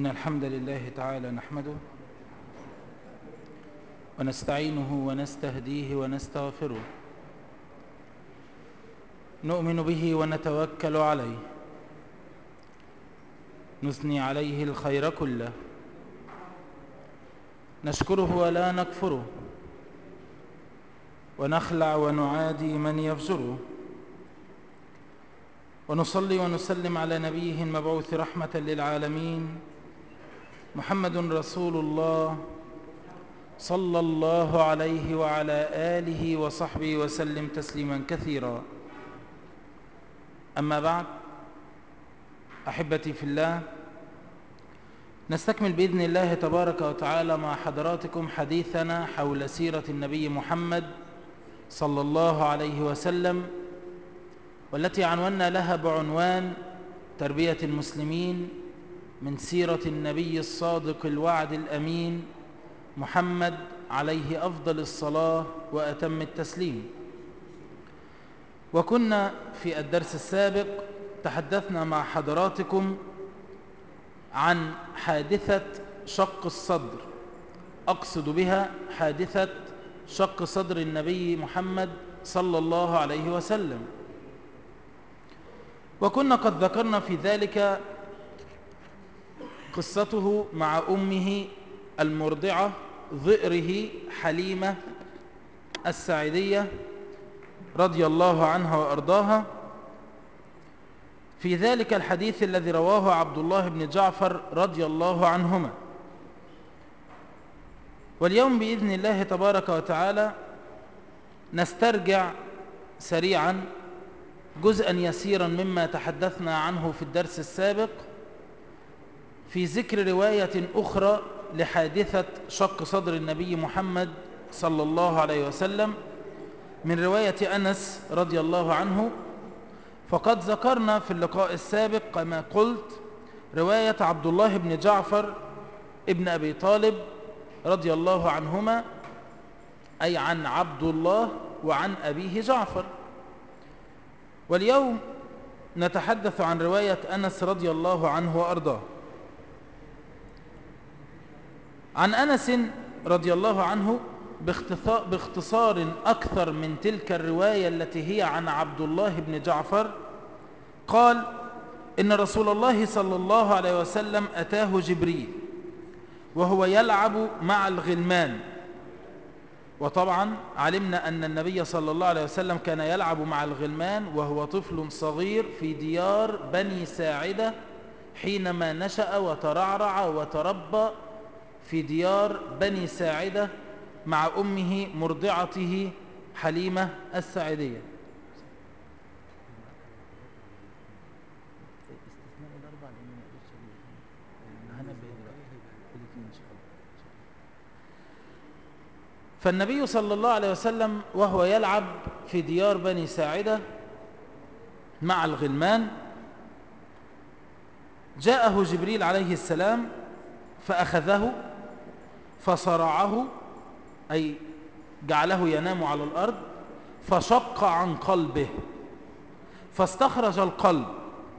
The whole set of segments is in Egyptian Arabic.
إن الحمد لله تعالى نحمده ونستعينه ونستهديه ونستغفره نؤمن به ونتوكل عليه نثني عليه الخير كله نشكره ولا نكفره ونخلع ونعادي من يفجره ونصلي ونسلم على نبيه المبعوث رحمة للعالمين محمد رسول الله صلى الله عليه وعلى آله وصحبه وسلم تسليما كثيرا أما بعد أحبتي في الله نستكمل بإذن الله تبارك وتعالى مع حضراتكم حديثنا حول سيرة النبي محمد صلى الله عليه وسلم والتي عنونا لها بعنوان تربية المسلمين من سيرة النبي الصادق الوعد الأمين محمد عليه أفضل الصلاة وأتم التسليم وكنا في الدرس السابق تحدثنا مع حضراتكم عن حادثة شق الصدر أقصد بها حادثة شق صدر النبي محمد صلى الله عليه وسلم وكنا قد ذكرنا في ذلك قصته مع أمه المرضعة ظئره حليمة السعيدية رضي الله عنها وأرضاها في ذلك الحديث الذي رواه عبد الله بن جعفر رضي الله عنهما واليوم بإذن الله تبارك وتعالى نسترجع سريعا جزءا يسيرا مما تحدثنا عنه في الدرس السابق في ذكر رواية أخرى لحادثة شق صدر النبي محمد صلى الله عليه وسلم من رواية أنس رضي الله عنه فقد ذكرنا في اللقاء السابق كما قلت رواية عبد الله بن جعفر ابن أبي طالب رضي الله عنهما أي عن عبد الله وعن أبيه جعفر واليوم نتحدث عن رواية أنس رضي الله عنه وأرضاه عن أنس رضي الله عنه باختصار أكثر من تلك الرواية التي هي عن عبد الله بن جعفر قال إن رسول الله صلى الله عليه وسلم أتاه جبريل وهو يلعب مع الغلمان وطبعا علمنا أن النبي صلى الله عليه وسلم كان يلعب مع الغلمان وهو طفل صغير في ديار بني ساعدة حينما نشأ وترعرع وتربى في ديار بني ساعدة مع أمه مرضعته حليمة الساعدية فالنبي صلى الله عليه وسلم وهو يلعب في ديار بني ساعدة مع الغلمان جاءه جبريل عليه السلام فأخذه فصرعه أي جعله ينام على الأرض فشق عن قلبه فاستخرج القلب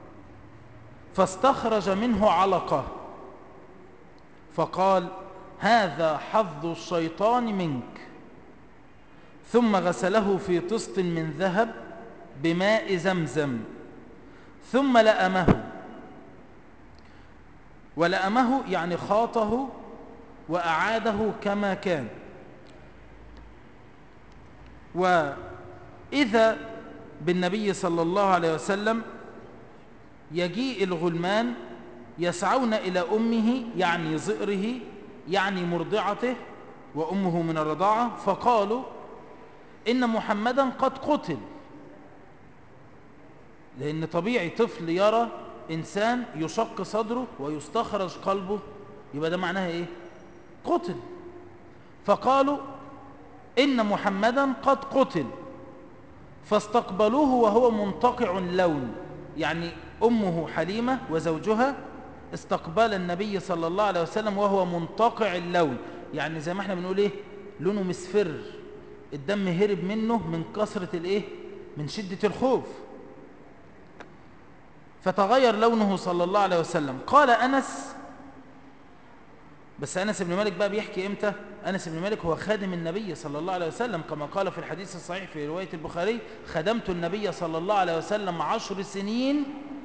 فاستخرج منه علقة فقال هذا حظ الشيطان منك ثم غسله في طست من ذهب بماء زمزم ثم لأمه ولأمه يعني خاطه وأعاده كما كان وإذا بالنبي صلى الله عليه وسلم يجيء الغلمان يسعون إلى أمه يعني زئره يعني مرضعته وأمه من الرضاعة فقالوا إن محمدا قد قتل لأن طبيعي طفل يرى إنسان يشق صدره ويستخرج قلبه يبقى ده معناها إيه قتل فقالوا إن محمدا قد قتل فاستقبلوه وهو منتقع اللون يعني أمه حليمة وزوجها استقبال النبي صلى الله عليه وسلم وهو منتقع اللون يعني زي ما احنا بنقول ايه لونه مصفر الدم هرب منه من كثرة الايه من شدة الخوف فتغير لونه صلى الله عليه وسلم قال أنس بس أنس بن مالك بقى بيحكي إمتى أنس بن مالك هو خادم النبي صلى الله عليه وسلم كما قال في الحديث الصحيح في رواية البخاري خدمت النبي صلى الله عليه وسلم عشر سنين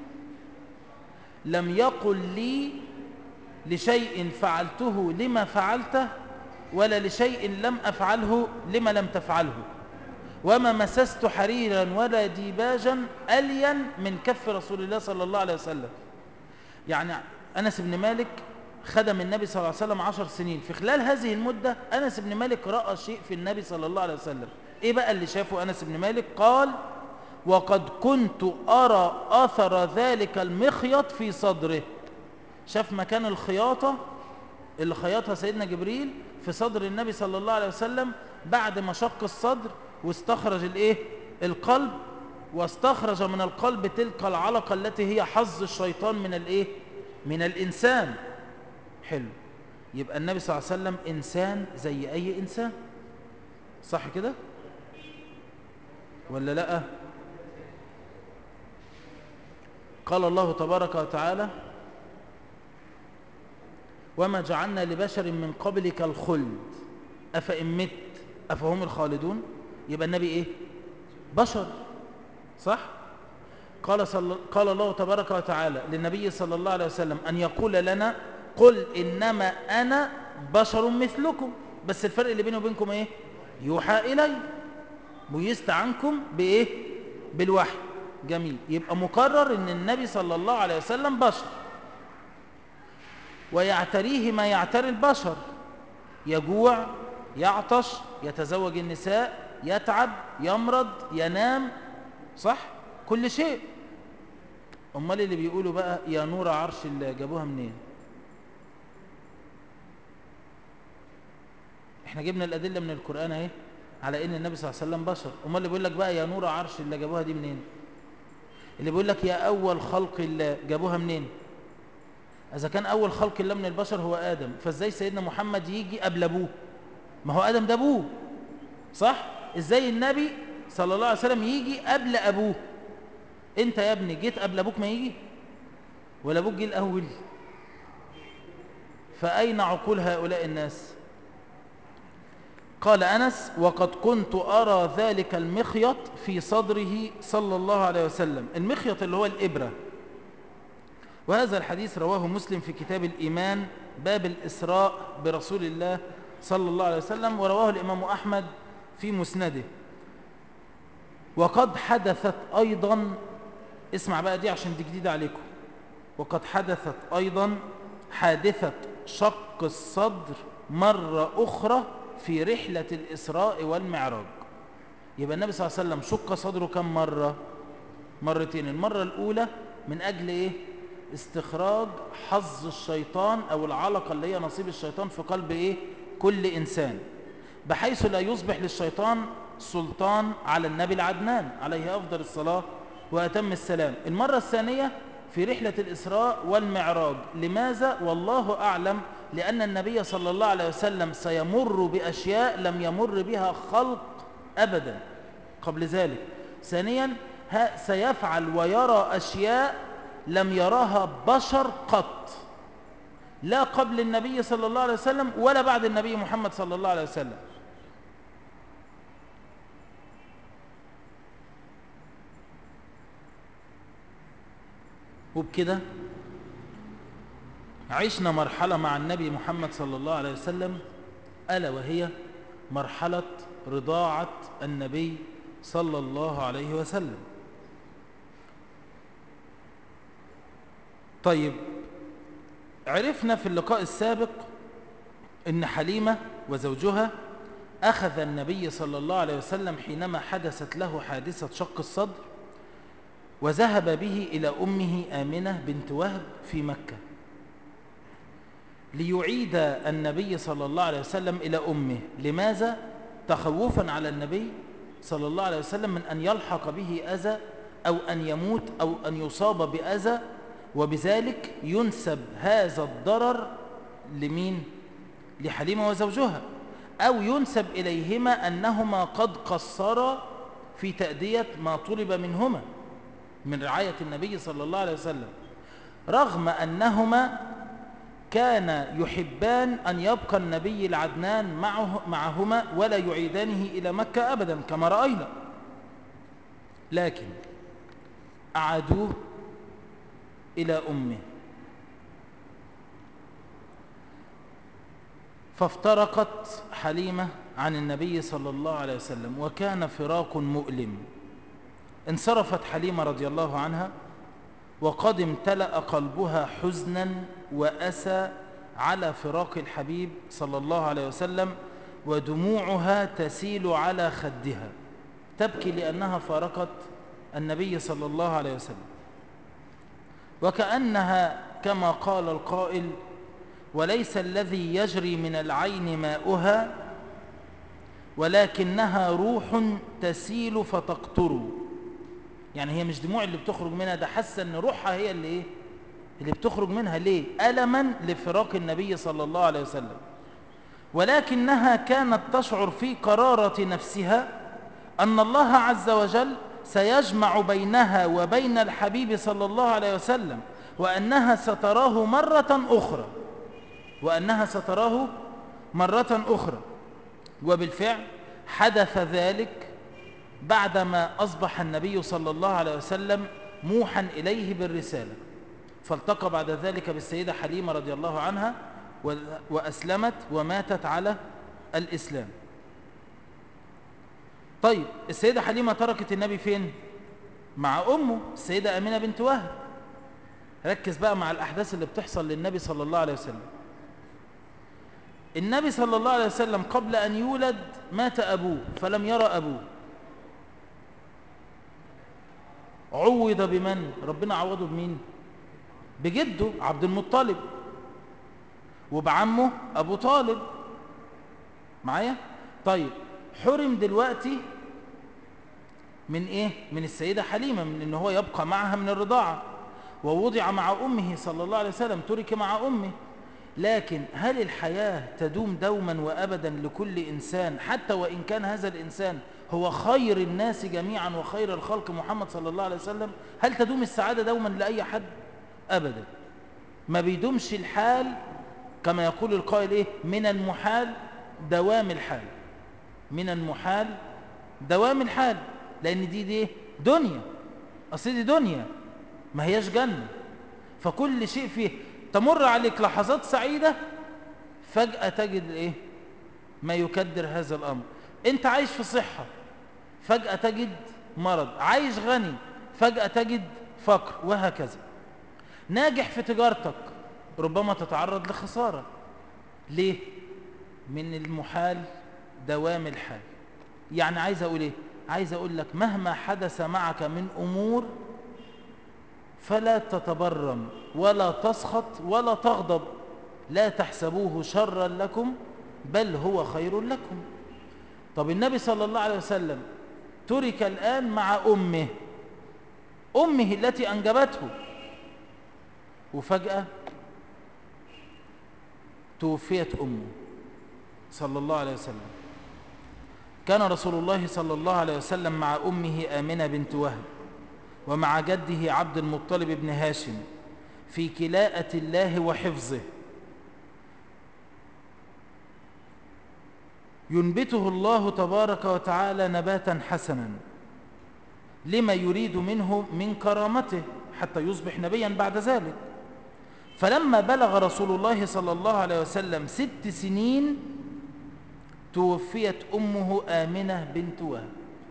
لم يقل لي لشيء فعلته لما فعلته ولا لشيء لم أفعله لما لم تفعله وما مسست حريرا ولا ديباجا ألين من كف رسول الله صلى الله عليه وسلم يعني أنس بن مالك خدم النبي صلى الله عليه وسلم عشر سنين في خلال هذه المدة أنس بن مالك رأى شيء في النبي صلى الله عليه وسلم إيه بقى اللي شافه أنس بن مالك قال وقد كنت أرى أثر ذلك المخيط في صدره شاف مكان الخياطة اللي خياطها سيدنا جبريل في صدر النبي صلى الله عليه وسلم بعد ما شق الصدر واستخرج الايه القلب واستخرج من القلب تلك العلقة التي هي حظ الشيطان من الايه من الانسان حلو يبقى النبي صلى الله عليه وسلم انسان زي اي انسان صح كده ولا لا قال الله تبارك وتعالى وما جعلنا لبشر من قبلك الخلد أفإن مت أفهم الخالدون يبقى النبي إيه بشر صح قال, صل... قال الله تبارك وتعالى للنبي صلى الله عليه وسلم أن يقول لنا قل إنما أنا بشر مثلكم بس الفرق اللي بيني وبينكم إيه يوحى إلي ميزت عنكم بإيه بالوحي جميل يبقى مقرر ان النبي صلى الله عليه وسلم بشر ويعتريه ما يعتري البشر يجوع يعطش يتزوج النساء يتعب يمرض ينام صح كل شيء امال اللي بيقولوا بقى يا نور عرش اللي جابوها منين احنا جبنا الادله من القران اهي على ان النبي صلى الله عليه وسلم بشر امال اللي بيقول لك بقى يا نور عرش اللي جابوها دي منين اللي بيقول لك يا أول خلق الله جابوها منين إذا كان أول خلق الله من البشر هو آدم فإزاي سيدنا محمد يجي قبل أبوه ما هو آدم ده أبوه صح إزاي النبي صلى الله عليه وسلم يجي قبل أبوه أنت يا ابني جيت قبل أبوك ما يجي ولا أبوك جه الأول فأين عقول هؤلاء الناس قال أنس وقد كنت أرى ذلك المخيط في صدره صلى الله عليه وسلم المخيط اللي هو الإبرة وهذا الحديث رواه مسلم في كتاب الإيمان باب الإسراء برسول الله صلى الله عليه وسلم ورواه الإمام أحمد في مسنده وقد حدثت أيضا اسمع بقى دي عشان دي جديدة عليكم وقد حدثت أيضا حادثة شق الصدر مرة أخرى في رحلة الإسراء والمعراج يبقى النبي صلى الله عليه وسلم شق صدره كم مرة مرتين المرة الأولى من أجل إيه استخراج حظ الشيطان أو العلقة اللي هي نصيب الشيطان في قلب إيه كل إنسان بحيث لا يصبح للشيطان سلطان على النبي العدنان عليه أفضل الصلاة وأتم السلام المرة الثانية في رحلة الإسراء والمعراج لماذا؟ والله أعلم لأن النبي صلى الله عليه وسلم سيمر بأشياء لم يمر بها خلق أبدا قبل ذلك ثانيا سيفعل ويرى أشياء لم يراها بشر قط لا قبل النبي صلى الله عليه وسلم ولا بعد النبي محمد صلى الله عليه وسلم وبكده عشنا مرحلة مع النبي محمد صلى الله عليه وسلم ألا وهي مرحلة رضاعة النبي صلى الله عليه وسلم طيب عرفنا في اللقاء السابق ان حليمة وزوجها أخذ النبي صلى الله عليه وسلم حينما حدثت له حادثة شق الصدر وذهب به إلى أمه آمنة بنت وهب في مكة ليعيد النبي صلى الله عليه وسلم إلى أمه لماذا؟ تخوفا على النبي صلى الله عليه وسلم من أن يلحق به أذى أو أن يموت أو أن يصاب بأذى وبذلك ينسب هذا الضرر لمين؟ لحليمة وزوجها أو ينسب إليهما أنهما قد قصرا في تأدية ما طلب منهما من رعاية النبي صلى الله عليه وسلم رغم أنهما كان يحبان أن يبقى النبي العدنان معه معهما ولا يعيدانه إلى مكة أبدا كما رأينا لكن أعادوه إلى أمه فافترقت حليمة عن النبي صلى الله عليه وسلم وكان فراق مؤلم انصرفت حليمة رضي الله عنها وقد امتلأ قلبها حزنا وأسى على فراق الحبيب صلى الله عليه وسلم ودموعها تسيل على خدها تبكي لأنها فارقت النبي صلى الله عليه وسلم وكأنها كما قال القائل وليس الذي يجري من العين ماؤها ولكنها روح تسيل فتقطر يعني هي مش دموع اللي بتخرج منها ده حاسه ان روحها هي اللي ايه اللي بتخرج منها ليه ألما لفراق النبي صلى الله عليه وسلم ولكنها كانت تشعر في قرارة نفسها أن الله عز وجل سيجمع بينها وبين الحبيب صلى الله عليه وسلم وأنها ستراه مرة أخرى وأنها ستراه مرة أخرى وبالفعل حدث ذلك بعدما أصبح النبي صلى الله عليه وسلم موحا إليه بالرسالة فالتقى بعد ذلك بالسيدة حليمة رضي الله عنها وأسلمت وماتت على الإسلام طيب السيدة حليمة تركت النبي فين؟ مع أمه السيدة أمينة بنت وهب ركز بقى مع الأحداث اللي بتحصل للنبي صلى الله عليه وسلم النبي صلى الله عليه وسلم قبل أن يولد مات أبوه فلم يرى أبوه عوض بمن ربنا عوضه بمين بجده عبد المطلب وبعمه أبو طالب معايا طيب حرم دلوقتي من ايه من السيدة حليمة من ان هو يبقى معها من الرضاعة ووضع مع أمه صلى الله عليه وسلم ترك مع أمه لكن هل الحياة تدوم دوما وأبدا لكل إنسان حتى وإن كان هذا الإنسان هو خير الناس جميعا وخير الخلق محمد صلى الله عليه وسلم هل تدوم السعادة دوما لأي حد أبدا ما بيدومش الحال كما يقول القائل إيه من المحال دوام الحال من المحال دوام الحال لأن دي دي دنيا أصل دي دنيا ما هياش جنة فكل شيء فيه تمر عليك لحظات سعيدة فجأة تجد إيه ما يكدر هذا الأمر أنت عايش في صحة فجأة تجد مرض عايش غني فجأة تجد فقر وهكذا ناجح في تجارتك ربما تتعرض لخسارة ليه من المحال دوام الحال يعني عايز أقول إيه عايز أقول لك مهما حدث معك من أمور فلا تتبرم ولا تسخط ولا تغضب لا تحسبوه شرا لكم بل هو خير لكم طب النبي صلى الله عليه وسلم ترك الآن مع أمه أمه التي أنجبته وفجأة توفيت أمه صلى الله عليه وسلم كان رسول الله صلى الله عليه وسلم مع أمه آمنة بنت وهب ومع جده عبد المطلب بن هاشم في كلاءة الله وحفظه ينبته الله تبارك وتعالى نباتا حسنا لما يريد منه من كرامته حتى يصبح نبيا بعد ذلك فلما بلغ رسول الله صلى الله عليه وسلم ست سنين توفيت أمه آمنة بنت وهب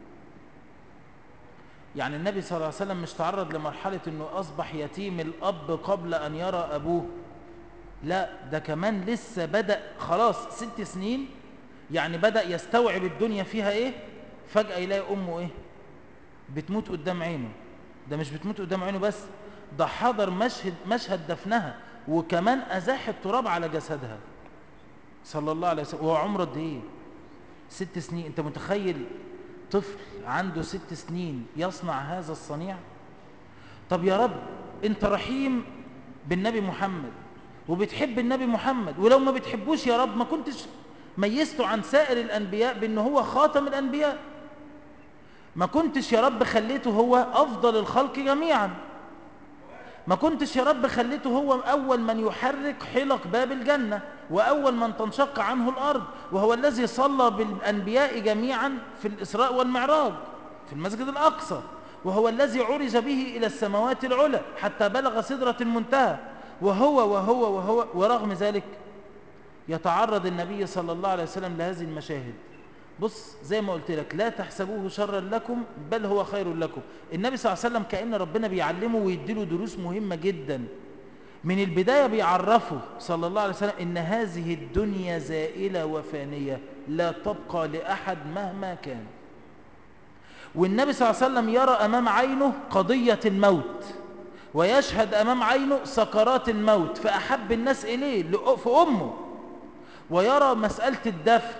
يعني النبي صلى الله عليه وسلم مش تعرض لمرحلة أنه أصبح يتيم الأب قبل أن يرى أبوه لا ده كمان لسه بدأ خلاص ست سنين يعني بدأ يستوعب الدنيا فيها إيه فجأة يلاقي أمه إيه بتموت قدام عينه ده مش بتموت قدام عينه بس ده حضر مشهد, مشهد دفنها وكمان أزاح التراب على جسدها صلى الله عليه وسلم وهو عمره قد ايه ست سنين انت متخيل طفل عنده ست سنين يصنع هذا الصنيع طب يا رب انت رحيم بالنبي محمد وبتحب النبي محمد ولو ما بتحبوش يا رب ما كنتش ميزته عن سائر الأنبياء بأن هو خاتم الأنبياء ما كنتش يا رب خليته هو أفضل الخلق جميعا ما كنتش يا رب خليته هو أول من يحرك حلق باب الجنة وأول من تنشق عنه الأرض وهو الذي صلى بالأنبياء جميعا في الإسراء والمعراج في المسجد الأقصى وهو الذي عرج به إلى السماوات العلى حتى بلغ سدرة المنتهى وهو وهو وهو ورغم ذلك يتعرض النبي صلى الله عليه وسلم لهذه المشاهد بص زي ما قلت لك لا تحسبوه شرا لكم بل هو خير لكم النبي صلى الله عليه وسلم كأن ربنا بيعلمه ويديله دروس مهمة جدا من البداية بيعرفه صلى الله عليه وسلم إن هذه الدنيا زائلة وفانية لا تبقى لأحد مهما كان والنبي صلى الله عليه وسلم يرى أمام عينه قضية الموت ويشهد أمام عينه سكرات الموت فأحب الناس إليه في أمه ويرى مسألة الدفن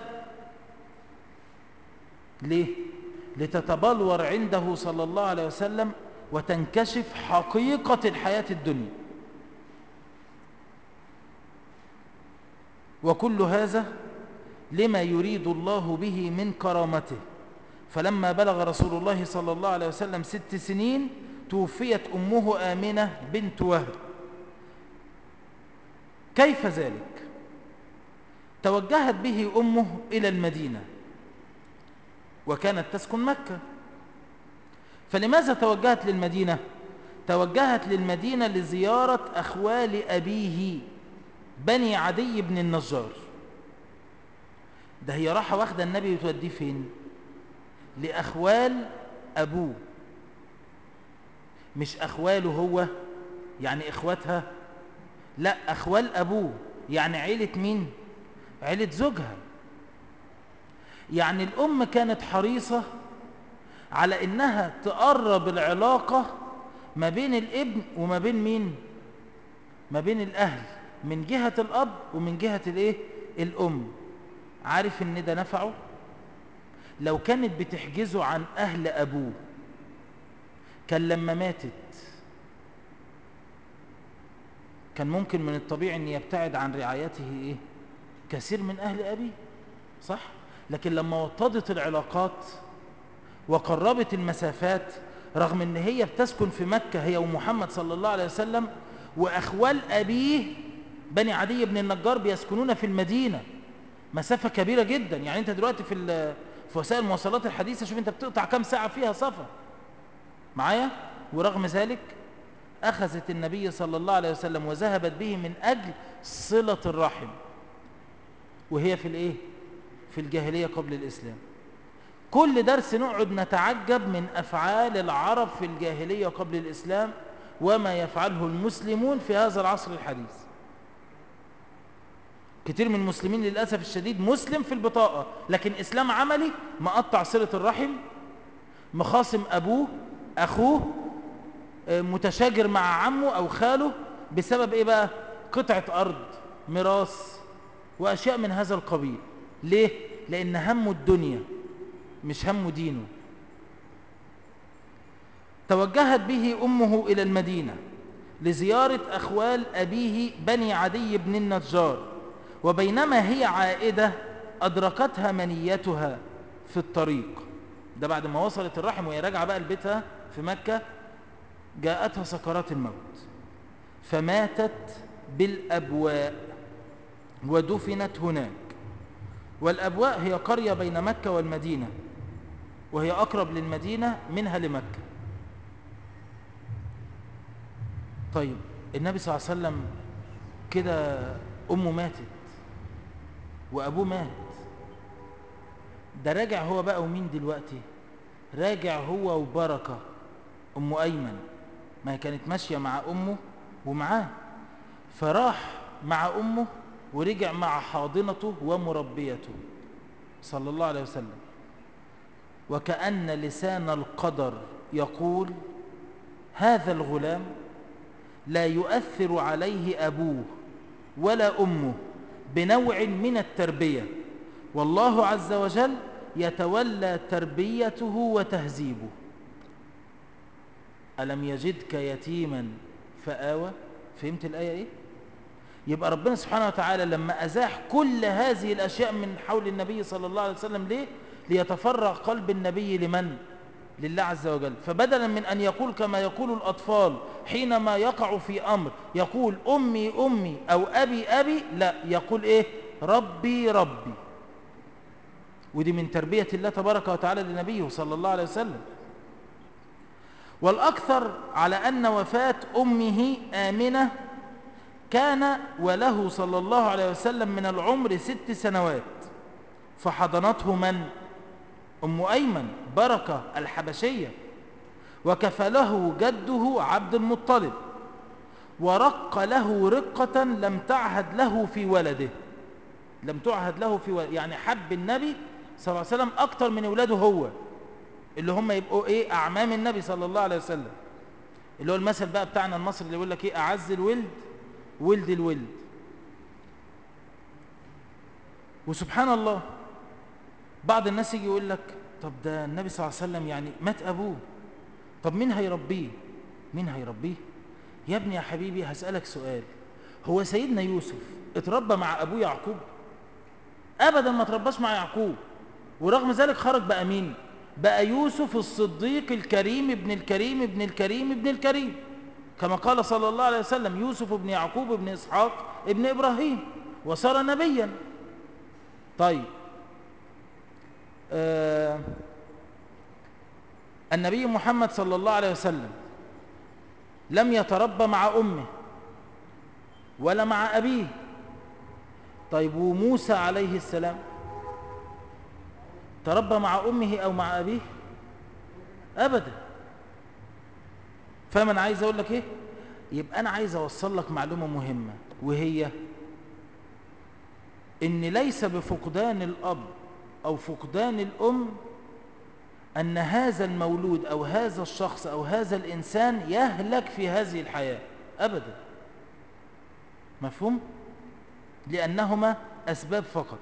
ليه؟ لتتبلور عنده صلى الله عليه وسلم وتنكشف حقيقة الحياة الدنيا وكل هذا لما يريد الله به من كرامته فلما بلغ رسول الله صلى الله عليه وسلم ست سنين توفيت أمه آمنة بنت وهب كيف ذلك؟ توجهت به أمه إلى المدينة وكانت تسكن مكة فلماذا توجهت للمدينة؟ توجهت للمدينة لزيارة أخوال أبيه بني عدي بن النجار ده هي راحة واخدة النبي وتوديه فين؟ لأخوال أبوه مش أخواله هو يعني إخواتها لا أخوال أبوه يعني عيلة مين؟ عيلة زوجها يعني الأم كانت حريصة على إنها تقرب العلاقة ما بين الابن وما بين مين؟ ما بين الأهل من جهة الأب ومن جهة الإيه؟ الأم عارف إن ده نفعه؟ لو كانت بتحجزه عن أهل أبوه كان لما ماتت كان ممكن من الطبيعي أن يبتعد عن رعايته إيه؟ كثير من أهل أبيه صح؟ لكن لما وطدت العلاقات وقربت المسافات رغم أن هي بتسكن في مكة هي ومحمد صلى الله عليه وسلم وأخوال أبيه بني عدي بن النجار بيسكنون في المدينة مسافة كبيرة جدا يعني أنت دلوقتي في في وسائل المواصلات الحديثة شوف أنت بتقطع كم ساعة فيها سفر معايا ورغم ذلك أخذت النبي صلى الله عليه وسلم وذهبت به من أجل صلة الرحم وهي في الإيه؟ في الجاهلية قبل الإسلام كل درس نقعد نتعجب من أفعال العرب في الجاهلية قبل الإسلام وما يفعله المسلمون في هذا العصر الحديث كتير من المسلمين للأسف الشديد مسلم في البطاقة لكن إسلام عملي مقطع صلة الرحم مخاصم أبوه أخوه متشاجر مع عمه أو خاله بسبب إيه بقى قطعة أرض ميراث وأشياء من هذا القبيل ليه؟ لأن همه الدنيا مش همه دينه توجهت به أمه إلى المدينة لزيارة أخوال أبيه بني عدي بن النجار وبينما هي عائدة أدركتها منيتها في الطريق ده بعد ما وصلت الرحم وهي راجعة بقى لبيتها في مكة جاءتها سكرات الموت فماتت بالأبواء ودفنت هناك والأبواء هي قرية بين مكة والمدينة وهي أقرب للمدينة منها لمكة طيب النبي صلى الله عليه وسلم كده أمه ماتت وأبوه مات ده راجع هو بقى ومين دلوقتي راجع هو وبركة أم أيمن ما هي كانت ماشية مع أمه ومعاه فراح مع أمه ورجع مع حاضنته ومربيته صلى الله عليه وسلم وكأن لسان القدر يقول هذا الغلام لا يؤثر عليه أبوه ولا أمه بنوع من التربية والله عز وجل يتولى تربيته وتهذيبه ألم يجدك يتيما فآوى فهمت الآية إيه؟ يبقى ربنا سبحانه وتعالى لما أزاح كل هذه الأشياء من حول النبي صلى الله عليه وسلم ليه؟ ليتفرغ قلب النبي لمن؟ لله عز وجل فبدلا من أن يقول كما يقول الأطفال حينما يقع في أمر يقول أمي أمي أو أبي أبي لا يقول إيه ربي ربي ودي من تربية الله تبارك وتعالى لنبيه صلى الله عليه وسلم والأكثر على أن وفاة أمه آمنة كان وله صلى الله عليه وسلم من العمر ست سنوات فحضنته من؟ أم أيمن بركة الحبشية وكفله جده عبد المطلب ورق له رقة لم تعهد له في ولده لم تعهد له في ولده يعني حب النبي صلى الله عليه وسلم أكتر من ولاده هو اللي هم يبقوا إيه أعمام النبي صلى الله عليه وسلم اللي هو المثل بقى بتاعنا المصري اللي يقول لك إيه أعز الولد ولد الولد وسبحان الله بعض الناس يجي يقول لك طب ده النبي صلى الله عليه وسلم يعني مات أبوه طب مين هيربيه مين هيربيه يا ابني يا حبيبي هسألك سؤال هو سيدنا يوسف اتربى مع أبوه يعقوب أبدا ما ترباش مع يعقوب ورغم ذلك خرج بقى مين بقى يوسف الصديق الكريم ابن الكريم ابن الكريم ابن الكريم كما قال صلى الله عليه وسلم يوسف ابن يعقوب ابن إسحاق ابن إبراهيم وصار نبيا طيب آه النبي محمد صلى الله عليه وسلم لم يتربى مع أمه ولا مع أبيه طيب وموسى عليه السلام تربى مع أمه أو مع أبيه أبدا فمن عايز أقول لك إيه يبقى أنا عايز أوصل لك معلومة مهمة وهي إن ليس بفقدان الأب أو فقدان الأم أن هذا المولود أو هذا الشخص أو هذا الإنسان يهلك في هذه الحياة أبدا مفهوم؟ لأنهما أسباب فقط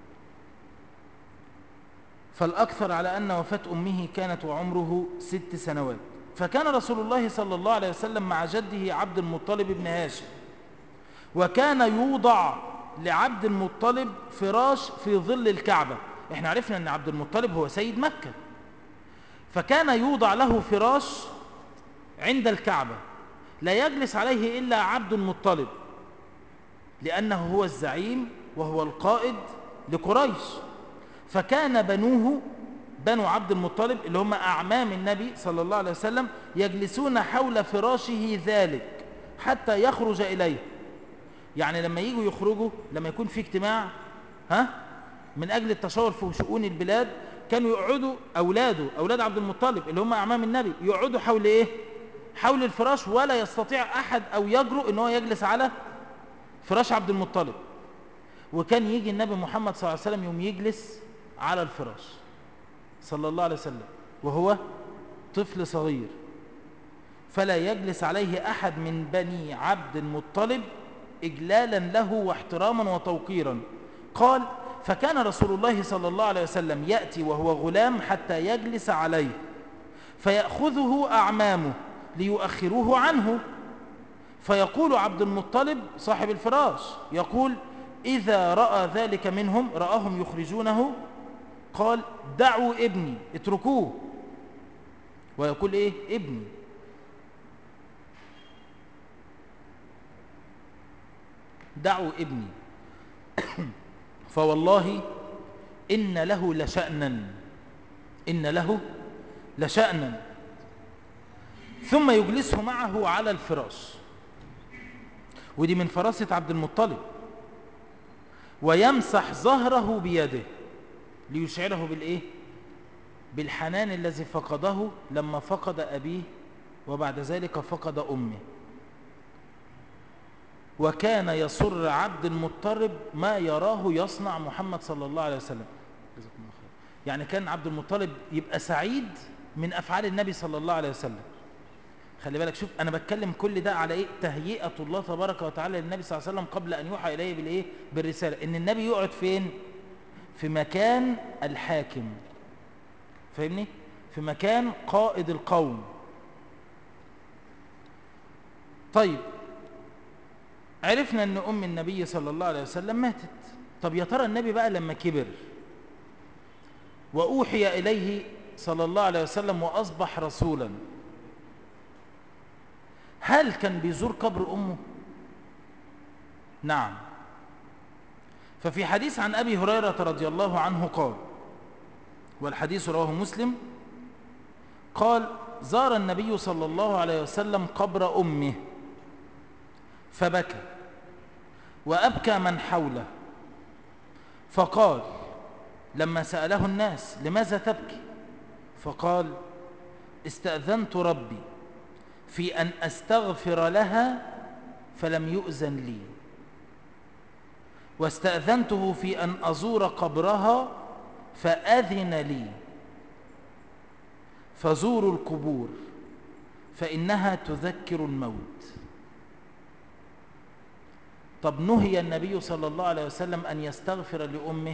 فالأكثر على أن وفاة أمه كانت وعمره ست سنوات فكان رسول الله صلى الله عليه وسلم مع جده عبد المطلب بن هاشم وكان يوضع لعبد المطلب فراش في ظل الكعبة احنا عرفنا أن عبد المطلب هو سيد مكة فكان يوضع له فراش عند الكعبة لا يجلس عليه إلا عبد المطلب لأنه هو الزعيم وهو القائد لقريش فكان بنوه بنو عبد المطلب اللي هم أعمام النبي صلى الله عليه وسلم يجلسون حول فراشه ذلك حتى يخرج إليه يعني لما يجوا يخرجوا لما يكون في اجتماع ها من أجل التشاور في شؤون البلاد كانوا يقعدوا أولاده أولاد عبد المطلب اللي هم أعمام النبي يقعدوا حول إيه حول الفراش ولا يستطيع أحد أو يجرؤ ان هو يجلس على فراش عبد المطلب وكان يجي النبي محمد صلى الله عليه وسلم يوم يجلس على الفراش صلى الله عليه وسلم وهو طفل صغير فلا يجلس عليه أحد من بني عبد المطلب إجلالا له واحتراما وتوقيرا قال فكان رسول الله صلى الله عليه وسلم يأتي وهو غلام حتى يجلس عليه فيأخذه أعمامه ليؤخروه عنه فيقول عبد المطلب صاحب الفراش يقول إذا رأى ذلك منهم رآهم يخرجونه قال دعوا ابني اتركوه ويقول ايه ابني دعوا ابني فوالله إن له لشأنا إن له لشأنا ثم يجلسه معه على الفراش ودي من فراسة عبد المطلب ويمسح ظهره بيده ليشعره بالإيه؟ بالحنان الذي فقده لما فقد أبيه وبعد ذلك فقد أمه وكان يسر عبد المطلب ما يراه يصنع محمد صلى الله عليه وسلم يعني كان عبد المطلب يبقى سعيد من أفعال النبي صلى الله عليه وسلم خلي بالك شوف أنا بتكلم كل ده على إيه تهيئة الله تبارك وتعالى للنبي صلى الله عليه وسلم قبل أن يوحى إليه بالإيه بالرسالة إن النبي يقعد فين في مكان الحاكم فاهمني في مكان قائد القوم طيب عرفنا ان ام النبي صلى الله عليه وسلم ماتت طب يا ترى النبي بقى لما كبر واوحي اليه صلى الله عليه وسلم وأصبح رسولا هل كان بيزور قبر أمه؟ نعم ففي حديث عن أبي هريرة رضي الله عنه قال والحديث رواه مسلم قال زار النبي صلى الله عليه وسلم قبر أمه فبكى وأبكى من حوله فقال لما سأله الناس لماذا تبكي فقال استأذنت ربي في أن أستغفر لها فلم يؤذن لي واستأذنته في أن أزور قبرها فأذن لي فزوروا القبور فإنها تذكر الموت طب نهي النبي صلى الله عليه وسلم أن يستغفر لأمه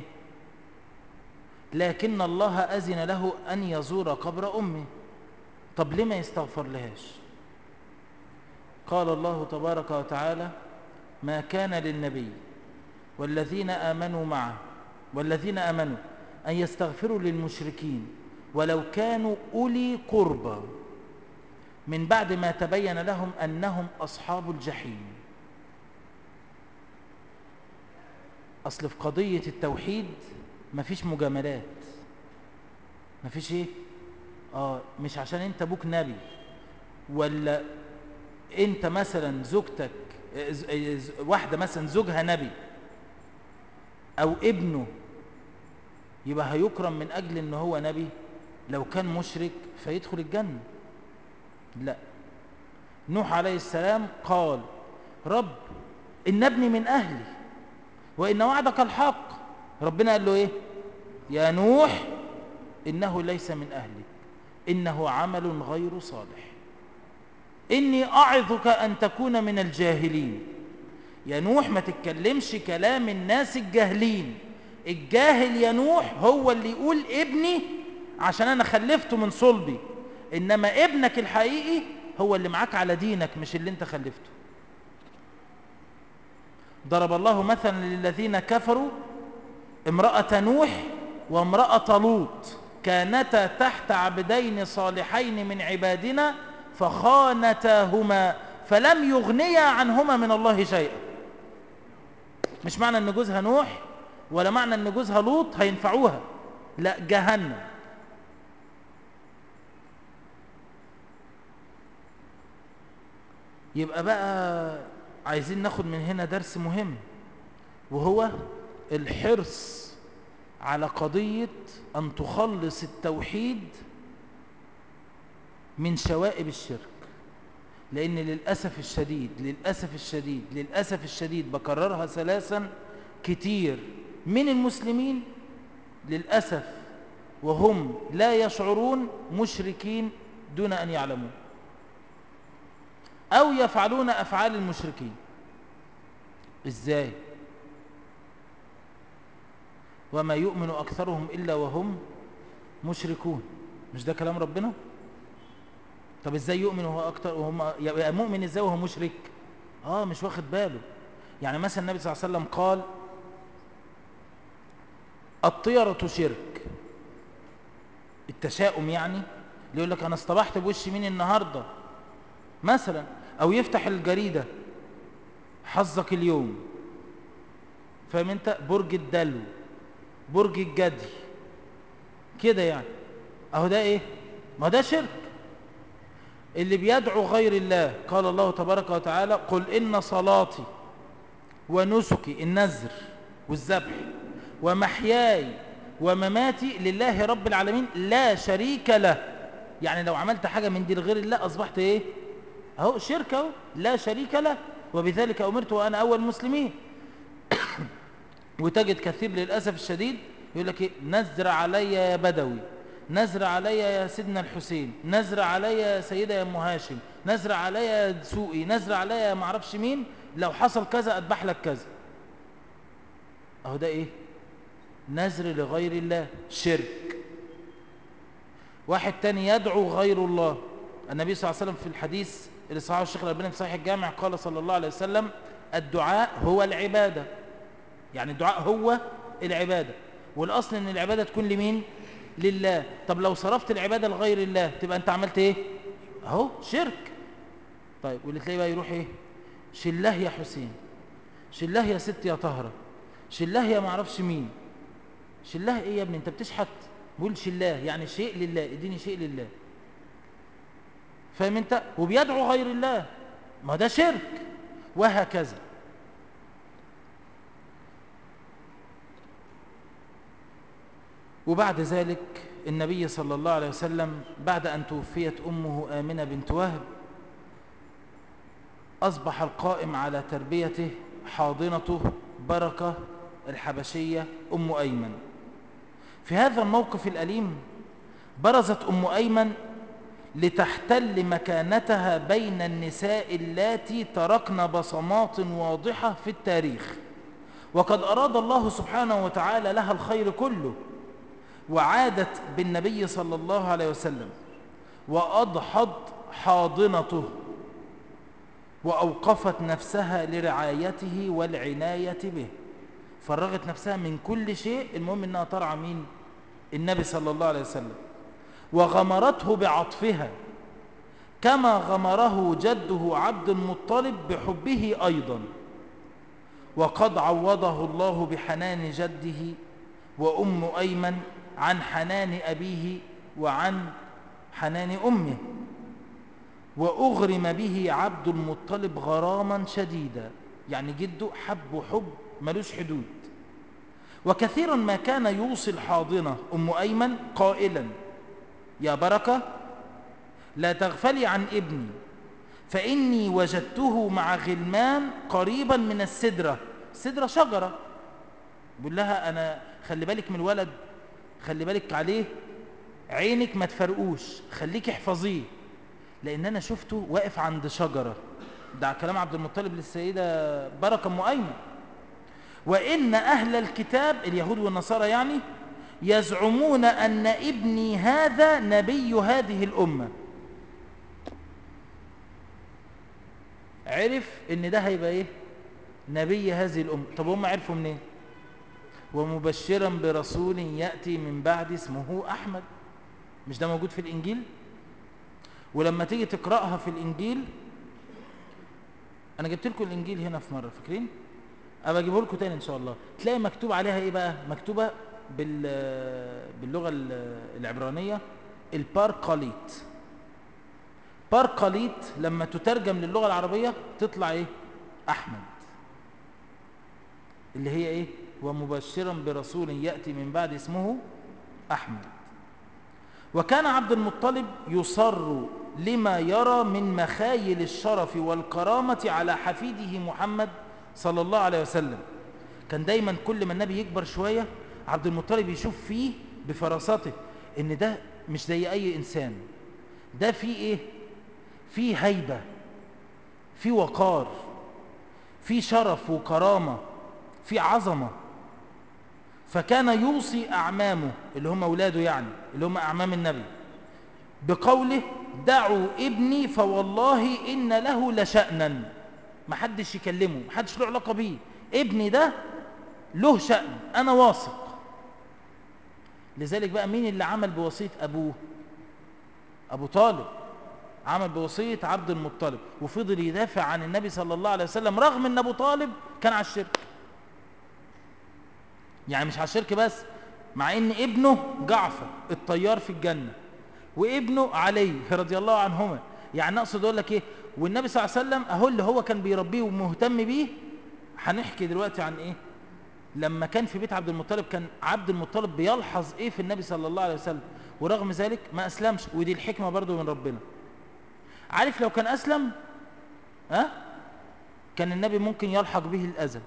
لكن الله أذن له أن يزور قبر أمه طب لما يستغفر لهاش قال الله تبارك وتعالى ما كان للنبي والذين آمنوا معه والذين آمنوا أن يستغفروا للمشركين ولو كانوا أولي قربى من بعد ما تبين لهم أنهم أصحاب الجحيم أصل في قضية التوحيد مفيش مجاملات مفيش ايه اه مش عشان انت ابوك نبي ولا انت مثلا زوجتك واحدة مثلا زوجها نبي او ابنه يبقى هيكرم من اجل ان هو نبي لو كان مشرك فيدخل الجنة لا نوح عليه السلام قال رب ان ابني من اهلي وان وعدك الحق ربنا قال له ايه يا نوح انه ليس من اهلك انه عمل غير صالح اني اعظك ان تكون من الجاهلين يا نوح ما تتكلمش كلام الناس الجاهلين الجاهل يا نوح هو اللي يقول ابني عشان انا خلفته من صلبي انما ابنك الحقيقي هو اللي معاك على دينك مش اللي انت خلفته ضرب الله مثلا للذين كفروا امرأة نوح وامرأة لوط كانتا تحت عبدين صالحين من عبادنا فخانتاهما فلم يغنيا عنهما من الله شيئا مش معنى ان جوزها نوح ولا معنى ان جوزها لوط هينفعوها لا جهنم يبقى بقى عايزين ناخد من هنا درس مهم وهو الحرص على قضية أن تخلص التوحيد من شوائب الشرك لأن للأسف الشديد للأسف الشديد للأسف الشديد بكررها ثلاثا كتير من المسلمين للأسف وهم لا يشعرون مشركين دون أن يعلمون أو يفعلون أفعال المشركين إزاي وما يؤمن أكثرهم إلا وهم مشركون مش ده كلام ربنا طب إزاي يؤمن وهو أكتر وهم يبقى مؤمن إزاي وهو مشرك آه مش واخد باله يعني مثلا النبي صلى الله عليه وسلم قال الطيرة شرك التشاؤم يعني اللي يقول لك أنا اصطبحت بوش مين النهاردة مثلا أو يفتح الجريدة حظك اليوم فاهم انت برج الدلو برج الجدي كده يعني اهو ده ايه ما ده شرك اللي بيدعو غير الله قال الله تبارك وتعالى قل إن صلاتي ونسكي النذر والذبح ومحياي ومماتي لله رب العالمين لا شريك له يعني لو عملت حاجة من دي لغير الله أصبحت إيه أهو شرك أهو لا شريك له وبذلك أمرت وأنا أول مسلمين وتجد كثير للأسف الشديد يقول لك إيه نزر علي يا بدوي نزر علي يا سيدنا الحسين نزر علي يا سيدة يا ام هاشم نزر علي يا دسوقي نزر علي يا معرفش مين لو حصل كذا أذبح لك كذا أهو ده إيه نزر لغير الله شرك واحد تاني يدعو غير الله النبي صلى الله عليه وسلم في الحديث اللي صححه الشيخ الألباني في صحيح الجامع قال صلى الله عليه وسلم الدعاء هو العبادة يعني الدعاء هو العبادة والأصل أن العبادة تكون لمين لله طب لو صرفت العبادة لغير الله تبقى انت عملت ايه اهو شرك طيب واللي تلاقيه بقى يروح ايه شله يا حسين شله يا ست يا طهرة شله يا معرفش مين شله ايه يا ابني انت بتشحت بقول شله يعني شيء لله اديني شيء لله فاهم انت وبيدعو غير الله ما ده شرك وهكذا وبعد ذلك النبي صلى الله عليه وسلم بعد أن توفيت أمه آمنة بنت وهب أصبح القائم على تربيته حاضنته بركة الحبشية أم أيمن في هذا الموقف الأليم برزت أم أيمن لتحتل مكانتها بين النساء اللاتي تركن بصمات واضحة في التاريخ وقد أراد الله سبحانه وتعالى لها الخير كله وعادت بالنبي صلى الله عليه وسلم وأضحت حاضنته وأوقفت نفسها لرعايته والعناية به فرغت نفسها من كل شيء المهم أنها ترعى مين النبي صلى الله عليه وسلم وغمرته بعطفها كما غمره جده عبد المطلب بحبه أيضا وقد عوضه الله بحنان جده وأم أيمن عن حنان أبيه وعن حنان أمه وأغرم به عبد المطلب غراما شديدا يعني جده حب حب ملوش حدود وكثيرا ما كان يوصي الحاضنة أم أيمن قائلا يا بركة لا تغفلي عن ابني فإني وجدته مع غلمان قريبا من السدرة السدرة شجرة بقول لها أنا خلي بالك من الولد خلي بالك عليه عينك ما تفرقوش خليك احفظيه لأن أنا شفته واقف عند شجرة ده كلام عبد المطلب للسيدة بركة أم أيمن وإن أهل الكتاب اليهود والنصارى يعني يزعمون أن ابني هذا نبي هذه الأمة عرف ان ده هيبقى ايه نبي هذه الأمة طب هم عرفوا منين إيه؟ ومبشرا برسول يأتي من بعد اسمه أحمد مش ده موجود في الإنجيل ولما تيجي تقرأها في الإنجيل أنا جبت لكم الإنجيل هنا في مرة فاكرين أبقى أجيبه لكم تاني إن شاء الله تلاقي مكتوب عليها إيه بقى مكتوبة بال باللغة العبرانية البارقاليت بارقاليت لما تترجم للغة العربية تطلع إيه أحمد اللي هي إيه ومبشرا برسول يأتي من بعد اسمه أحمد وكان عبد المطلب يصر لما يرى من مخايل الشرف والكرامة على حفيده محمد صلى الله عليه وسلم كان دايما كل ما النبي يكبر شوية عبد المطلب يشوف فيه بفراسته ان ده مش زي اي انسان ده فيه ايه فيه هيبة فيه وقار فيه شرف وكرامة فيه عظمة فكان يوصي أعمامه اللي هم أولاده يعني اللي هم أعمام النبي بقوله دعوا ابني فوالله إن له لشأنا ما حدش يكلمه ما حدش له علاقة بيه ابني ده له شأن أنا واثق لذلك بقى مين اللي عمل بوصية أبوه أبو طالب عمل بوصية عبد المطلب وفضل يدافع عن النبي صلى الله عليه وسلم رغم أن أبو طالب كان على الشرك يعني مش على الشرك بس مع ان ابنه جعفر الطيار في الجنة وابنه علي رضي الله عنهما يعني اقصد اقول لك ايه والنبي صلى الله عليه وسلم اهو اللي هو كان بيربيه ومهتم بيه هنحكي دلوقتي عن ايه لما كان في بيت عبد المطلب كان عبد المطلب بيلحظ ايه في النبي صلى الله عليه وسلم ورغم ذلك ما اسلمش ودي الحكمة برضو من ربنا عارف لو كان اسلم ها أه؟ كان النبي ممكن يلحق به الاذى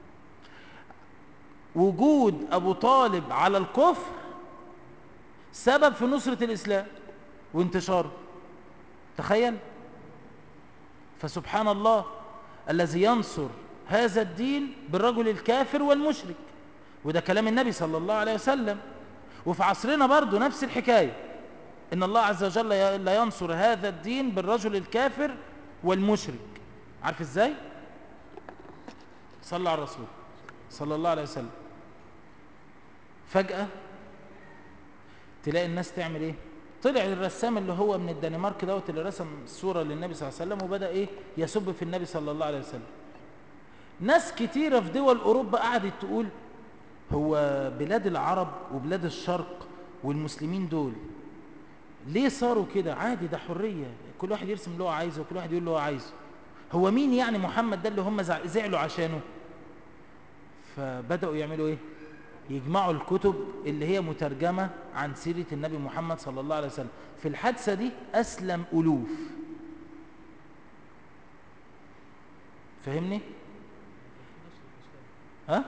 وجود أبو طالب على الكفر سبب في نصرة الإسلام وانتشاره تخيل فسبحان الله الذي ينصر هذا الدين بالرجل الكافر والمشرك وده كلام النبي صلى الله عليه وسلم وفي عصرنا برضو نفس الحكاية إن الله عز وجل لا ينصر هذا الدين بالرجل الكافر والمشرك عارف ازاي صلى على الرسول صلى الله عليه وسلم فجأة تلاقي الناس تعمل ايه طلع الرسام اللي هو من الدنمارك دوت اللي رسم الصورة للنبي صلى الله عليه وسلم وبدأ ايه يسب في النبي صلى الله عليه وسلم ناس كتيرة في دول أوروبا قعدت تقول هو بلاد العرب وبلاد الشرق والمسلمين دول ليه صاروا كده عادي ده حرية كل واحد يرسم اللي هو عايزه وكل واحد يقول اللي هو عايزه هو مين يعني محمد ده اللي هم زعلوا عشانه فبدأوا يعملوا ايه يجمعوا الكتب اللي هي مترجمة عن سيرة النبي محمد صلى الله عليه وسلم في الحادثة دي أسلم ألوف فهمني ها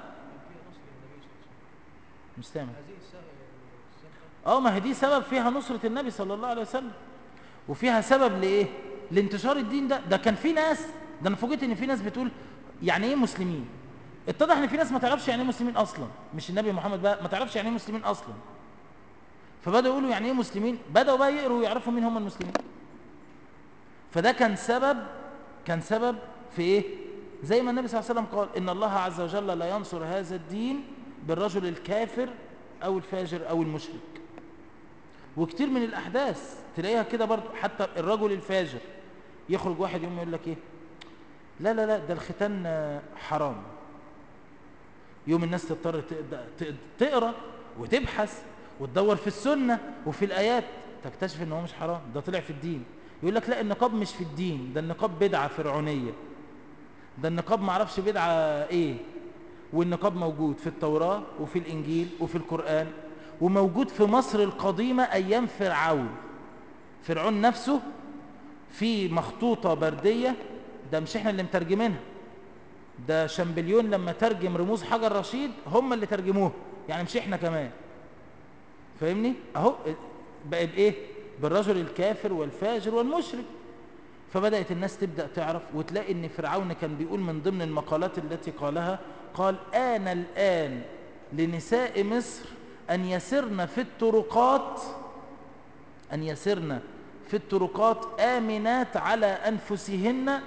مش سامع اه ما هي دي سبب فيها نصرة النبي صلى الله عليه وسلم وفيها سبب لايه لانتشار الدين ده ده كان في ناس ده انا فوجئت ان في ناس بتقول يعني ايه مسلمين اتضح ان في ناس ما تعرفش يعني ايه مسلمين اصلا مش النبي محمد بقى ما تعرفش يعني ايه مسلمين اصلا فبداوا يقولوا يعني ايه مسلمين بداوا بقى يقروا ويعرفوا مين هم المسلمين فده كان سبب كان سبب في ايه زي ما النبي صلى الله عليه وسلم قال ان الله عز وجل لا ينصر هذا الدين بالرجل الكافر او الفاجر او المشرك وكتير من الاحداث تلاقيها كده برضو حتى الرجل الفاجر يخرج واحد يوم يقول لك ايه لا لا لا ده الختان حرام يوم الناس تضطر تقرا وتبحث وتدور في السنة وفي الآيات تكتشف ان هو مش حرام ده طلع في الدين يقول لك لا النقاب مش في الدين ده النقاب بدعة فرعونية ده النقاب معرفش بدعة ايه والنقاب موجود في التوراة وفي الإنجيل وفي القرآن وموجود في مصر القديمة أيام فرعون فرعون نفسه في مخطوطة بردية ده مش احنا اللي مترجمينها ده شامبليون لما ترجم رموز حجر رشيد هم اللي ترجموها يعني مش احنا كمان فاهمني اهو بقى بايه بالرجل الكافر والفاجر والمشرك فبدأت الناس تبدأ تعرف وتلاقي ان فرعون كان بيقول من ضمن المقالات التي قالها قال آن الآن لنساء مصر أن يسرن في الطرقات أن يسرن في الطرقات آمنات على أنفسهن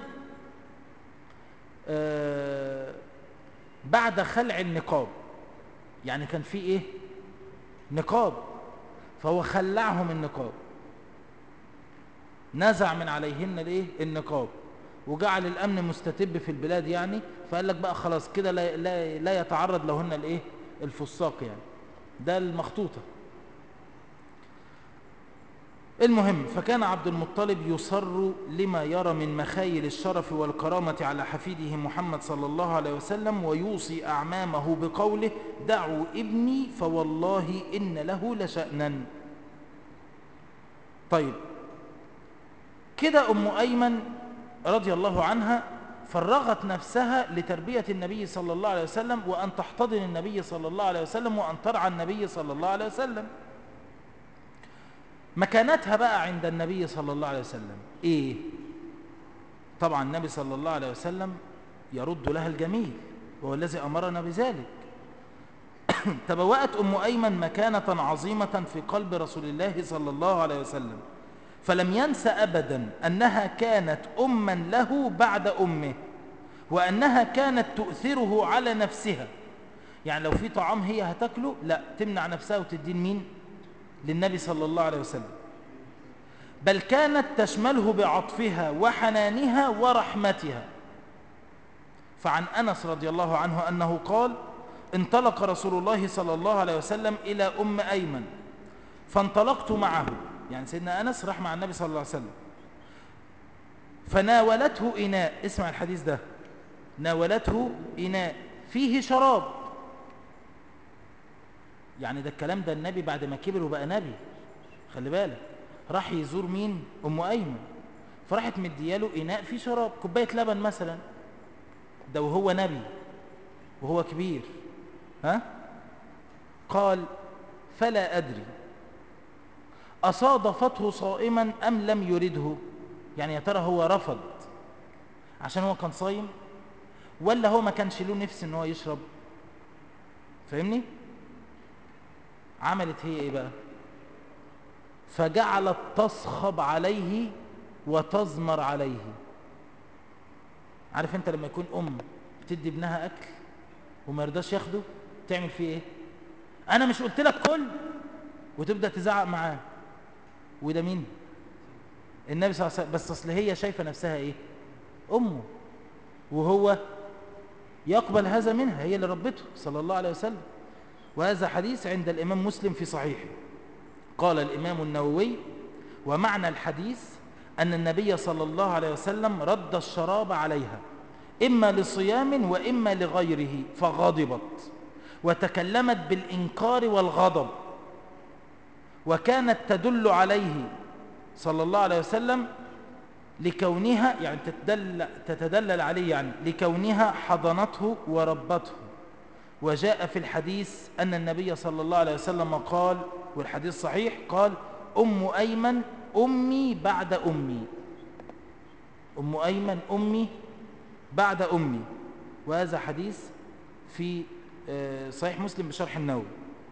آه بعد خلع النقاب يعني كان في إيه نقاب فهو خلعهم النقاب نزع من عليهن الايه النقاب وجعل الامن مستتب في البلاد يعني فقال لك بقى خلاص كده لا, لا, لا يتعرض لهن الايه الفساق يعني ده المخطوطه المهم فكان عبد المطلب يصر لما يرى من مخايل الشرف والكرامة على حفيده محمد صلى الله عليه وسلم ويوصي أعمامه بقوله دعوا ابني فوالله إن له لشأنا طيب كده أم أيمن رضي الله عنها فرغت نفسها لتربية النبي صلى الله عليه وسلم وأن تحتضن النبي صلى الله عليه وسلم وأن ترعى النبي صلى الله عليه وسلم مكانتها بقى عند النبي صلى الله عليه وسلم ايه طبعا النبي صلى الله عليه وسلم يرد لها الجميل وهو الذي امرنا بذلك تبوأت ام ايمن مكانة عظيمة في قلب رسول الله صلى الله عليه وسلم فلم ينس ابدا انها كانت اما له بعد امه وانها كانت تؤثره على نفسها يعني لو في طعام هي هتاكله لا تمنع نفسها وتدين مين للنبي صلى الله عليه وسلم بل كانت تشمله بعطفها وحنانها ورحمتها فعن أنس رضي الله عنه أنه قال انطلق رسول الله صلى الله عليه وسلم إلى أم أيمن فانطلقت معه يعني سيدنا أنس راح مع النبي صلى الله عليه وسلم فناولته إناء اسمع الحديث ده ناولته إناء فيه شراب يعني ده الكلام ده النبي بعد ما كبر وبقى نبي خلي بالك راح يزور مين ام ايمن فراحت مدياله اناء فيه شراب كوبايه لبن مثلا ده وهو نبي وهو كبير ها قال فلا ادري اصادفته صائما ام لم يرده يعني يا ترى هو رفض عشان هو كان صايم ولا هو ما كانش له نفس ان هو يشرب فاهمني عملت هي ايه بقى فجعلت تصخب عليه وتزمر عليه عارف انت لما يكون ام بتدي ابنها اكل وما يرضاش ياخده تعمل فيه ايه انا مش قلت لك كل وتبدأ تزعق معاه وده مين النبي صلى الله عليه وسلم بس اصل هي شايفة نفسها ايه امه وهو يقبل هذا منها هي اللي ربته صلى الله عليه وسلم وهذا حديث عند الإمام مسلم في صحيحه قال الإمام النووي ومعنى الحديث أن النبي صلى الله عليه وسلم رد الشراب عليها إما لصيام وإما لغيره فغضبت وتكلمت بالإنكار والغضب وكانت تدل عليه صلى الله عليه وسلم لكونها يعني تتدلل, تتدلل عليه يعني لكونها حضنته وربته وجاء في الحديث أن النبي صلى الله عليه وسلم قال والحديث صحيح قال أم أيمن أمي بعد أمي أم أيمن أمي بعد أمي وهذا حديث في صحيح مسلم بشرح النووي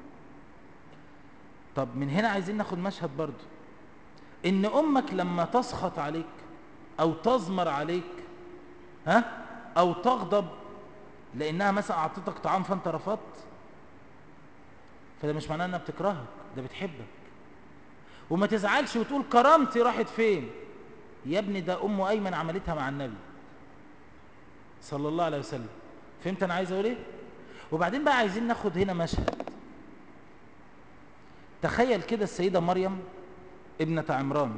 طب من هنا عايزين ناخد مشهد برضو إن أمك لما تسخط عليك أو تزمر عليك ها أو تغضب لأنها مثلا أعطتك طعام فأنت رفضت فده مش معناه أنها بتكرهك ده بتحبك وما تزعلش وتقول كرامتي راحت فين يا ابني ده أم أيمن عملتها مع النبي صلى الله عليه وسلم فهمت أنا عايز أقول إيه وبعدين بقى عايزين ناخد هنا مشهد تخيل كده السيدة مريم ابنة عمران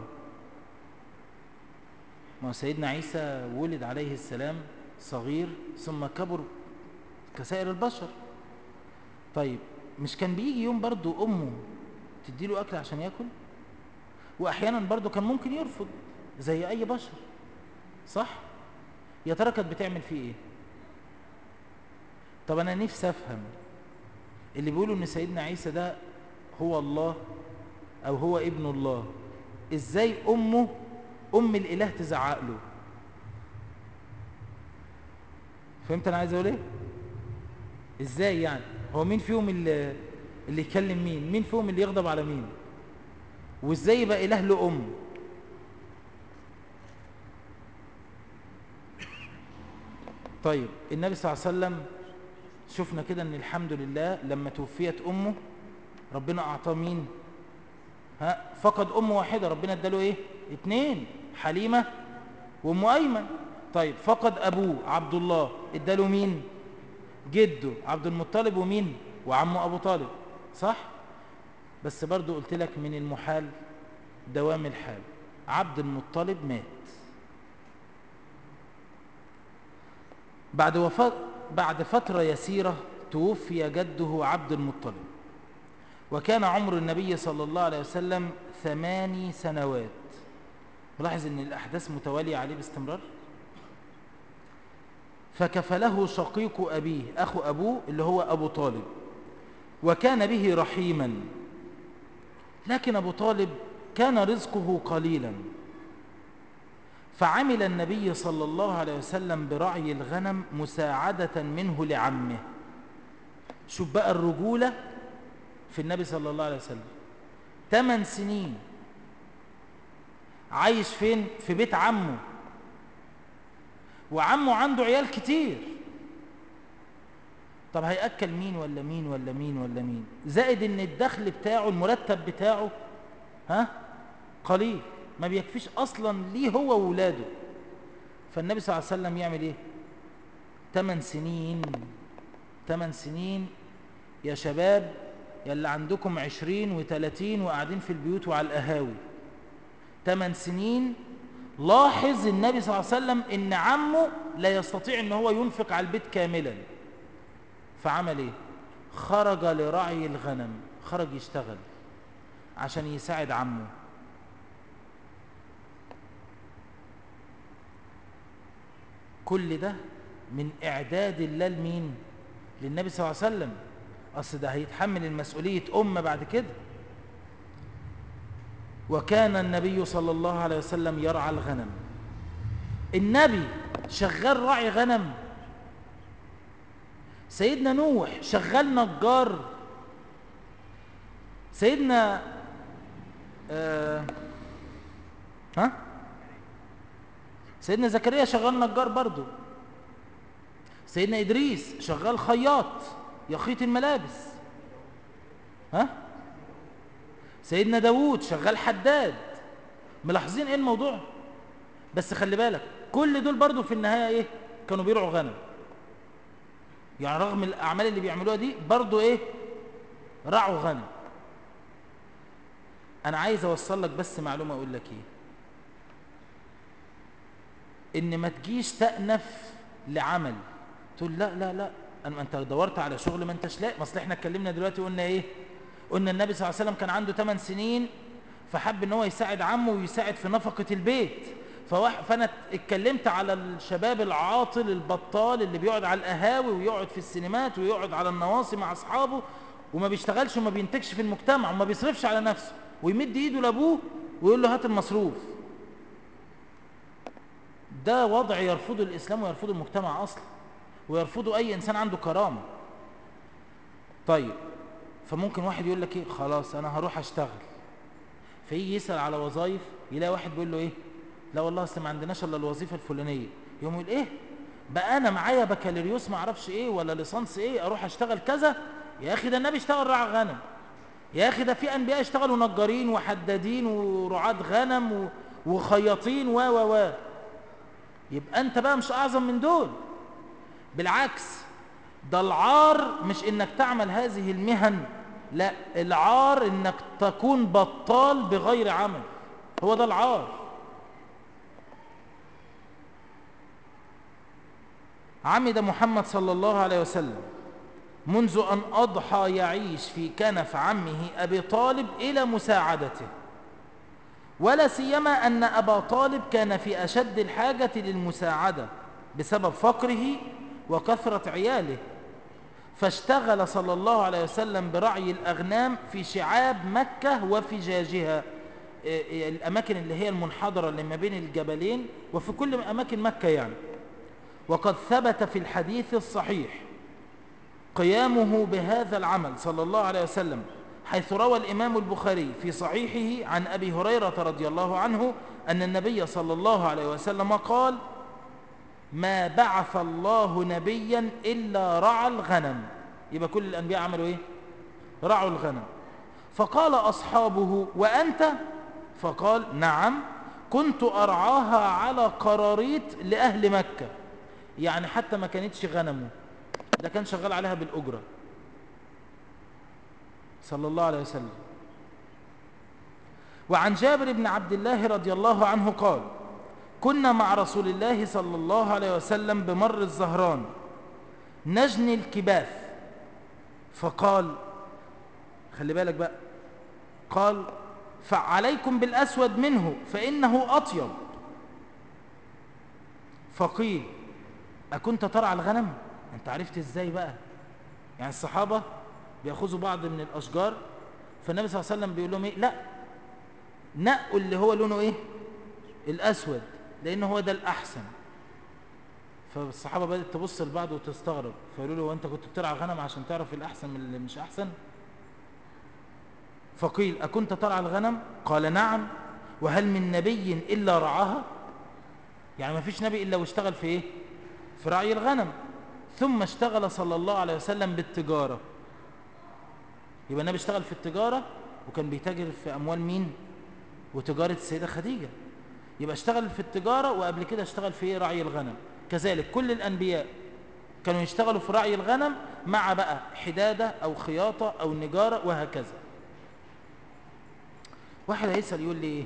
ما سيدنا عيسى ولد عليه السلام صغير ثم كبر كسائر البشر طيب مش كان بيجي يوم برضو أمه تديله أكل عشان يأكل وأحيانا برضو كان ممكن يرفض زي أي بشر صح يا ترى كانت بتعمل فيه إيه طب أنا نفسي أفهم اللي بيقولوا إن سيدنا عيسى ده هو الله أو هو ابن الله إزاي أمه أم الإله تزعق له فهمت أنا عايز أقول إيه إزاي يعني هو مين فيهم اللي, اللي يكلم مين مين فيهم اللي يغضب على مين وإزاي يبقى إله له أم طيب النبي صلى الله عليه وسلم شفنا كده ان الحمد لله لما توفيت امه ربنا اعطاه مين ها فقد ام واحده ربنا اداله ايه اتنين حليمه وام ايمن طيب فقد ابوه عبد الله اداله مين جده عبد المطلب ومين وعمه ابو طالب صح بس برضو قلت لك من المحال دوام الحال عبد المطلب مات بعد وفاة بعد فترة يسيرة توفي جده عبد المطلب وكان عمر النبي صلى الله عليه وسلم ثماني سنوات ملاحظ ان الأحداث متوالية عليه باستمرار فكفله شقيق أبيه أخو أبوه اللي هو أبو طالب وكان به رحيما لكن أبو طالب كان رزقه قليلا فعمل النبي صلى الله عليه وسلم برعي الغنم مساعدة منه لعمه شوف بقى الرجولة في النبي صلى الله عليه وسلم ثمان سنين عايش فين في بيت عمه وعمه عنده عيال كتير طب هيأكل مين ولا مين ولا مين ولا مين زائد ان الدخل بتاعه المرتب بتاعه ها قليل ما بيكفيش اصلا ليه هو وولاده فالنبي صلى الله عليه وسلم يعمل ايه ثمان سنين ثمان سنين يا شباب يا اللي عندكم عشرين وثلاثين وقاعدين في البيوت وعلى القهاوي ثمان سنين لاحظ النبي صلى الله عليه وسلم ان عمه لا يستطيع ان هو ينفق على البيت كاملا فعمل ايه خرج لرعي الغنم خرج يشتغل عشان يساعد عمه كل ده من إعداد الله لمين للنبي صلى الله عليه وسلم أصل ده هيتحمل المسؤولية أمة بعد كده وكان النبي صلى الله عليه وسلم يرعى الغنم النبي شغال راعي غنم سيدنا نوح شغال نجار سيدنا آه ها سيدنا زكريا شغال نجار برضو سيدنا إدريس شغال خياط يخيط الملابس ها سيدنا داوود شغال حداد ملاحظين ايه الموضوع بس خلي بالك كل دول برضو في النهاية ايه كانوا بيرعوا غنم يعني رغم الأعمال اللي بيعملوها دي برضو ايه رعوا غنم أنا عايز أوصل لك بس معلومة أقول لك ايه إن ما تجيش تأنف لعمل تقول لا لا لا أنا أنت دورت على شغل ما أنتش لاقي ما أصل إحنا اتكلمنا دلوقتي قلنا إيه قلنا النبي صلى الله عليه وسلم كان عنده 8 سنين فحب ان هو يساعد عمه ويساعد في نفقة البيت فواح فانا اتكلمت على الشباب العاطل البطال اللي بيقعد على القهاوي ويقعد في السينمات ويقعد على النواصي مع اصحابه وما بيشتغلش وما بينتجش في المجتمع وما بيصرفش على نفسه ويمد ايده لابوه ويقول له هات المصروف ده وضع يرفضه الاسلام ويرفضه المجتمع اصلا ويرفضه اي انسان عنده كرامه طيب فممكن واحد يقول لك ايه خلاص انا هروح اشتغل فيجي يسأل على وظائف يلاقي واحد بيقول له ايه لا والله اصل ما عندناش الا الوظيفه الفلانيه يقوم يقول ايه بقى انا معايا بكالوريوس ما اعرفش ايه ولا ليسانس ايه اروح اشتغل كذا يا اخي ده النبي اشتغل راعي غنم يا اخي ده في انبياء اشتغلوا نجارين وحدادين ورعاة غنم و... وخياطين و و و يبقى انت بقى مش اعظم من دول بالعكس ده العار مش انك تعمل هذه المهن لا العار انك تكون بطال بغير عمل هو ده العار عمد محمد صلى الله عليه وسلم منذ أن أضحى يعيش في كنف عمه أبي طالب إلى مساعدته ولا سيما أن أبا طالب كان في أشد الحاجة للمساعدة بسبب فقره وكثرة عياله فاشتغل صلى الله عليه وسلم برعي الأغنام في شعاب مكة وفجاجها الأماكن اللي هي المنحدرة اللي ما بين الجبلين وفي كل أماكن مكة يعني وقد ثبت في الحديث الصحيح قيامه بهذا العمل صلى الله عليه وسلم حيث روى الإمام البخاري في صحيحه عن أبي هريرة رضي الله عنه أن النبي صلى الله عليه وسلم قال ما بعث الله نبيا إلا رعى الغنم يبقى كل الأنبياء عملوا إيه رعوا الغنم فقال أصحابه وأنت فقال نعم كنت أرعاها على قراريط لأهل مكة يعني حتى ما كانتش غنمه ده كان شغال عليها بالأجرة صلى الله عليه وسلم وعن جابر بن عبد الله رضي الله عنه قال كنا مع رسول الله صلى الله عليه وسلم بمر الزهران نجني الكباث فقال خلي بالك بقى قال فعليكم بالأسود منه فإنه أطيب فقيل أكنت ترعى الغنم أنت عرفت إزاي بقى يعني الصحابة بيأخذوا بعض من الأشجار فالنبي صلى الله عليه وسلم بيقول لهم إيه لا نقوا اللي هو لونه إيه الأسود لأنه هو ده الأحسن فالصحابة بدأت تبص لبعض وتستغرب فيقولوا له وأنت كنت بترعى غنم عشان تعرف الأحسن من اللي مش أحسن فقيل أكنت ترعى الغنم قال نعم وهل من نبي إلا رعاها يعني ما فيش نبي إلا واشتغل في إيه في رعي الغنم ثم اشتغل صلى الله عليه وسلم بالتجارة يبقى النبي اشتغل في التجارة وكان بيتاجر في أموال مين وتجارة السيدة خديجة يبقى اشتغل في التجارة وقبل كده اشتغل في رعي الغنم كذلك كل الأنبياء كانوا يشتغلوا في رعي الغنم مع بقى حدادة أو خياطة أو نجارة وهكذا واحد هيسأل يقول لي ايه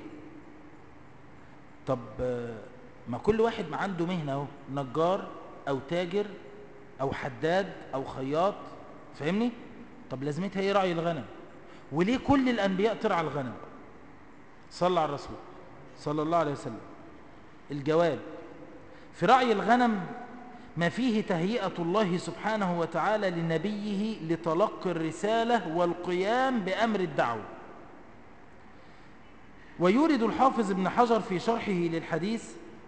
طب ما كل واحد ما عنده مهنة اهو نجار او تاجر او حداد او خياط فاهمني طب لازمتها ايه رعي الغنم وليه كل الانبياء ترعى الغنم صلى على الرسول صلى الله عليه وسلم الجواب في رعي الغنم ما فيه تهيئة الله سبحانه وتعالى لنبيه لتلقي الرسالة والقيام بأمر الدعوة ويورد الحافظ ابن حجر في شرحه للحديث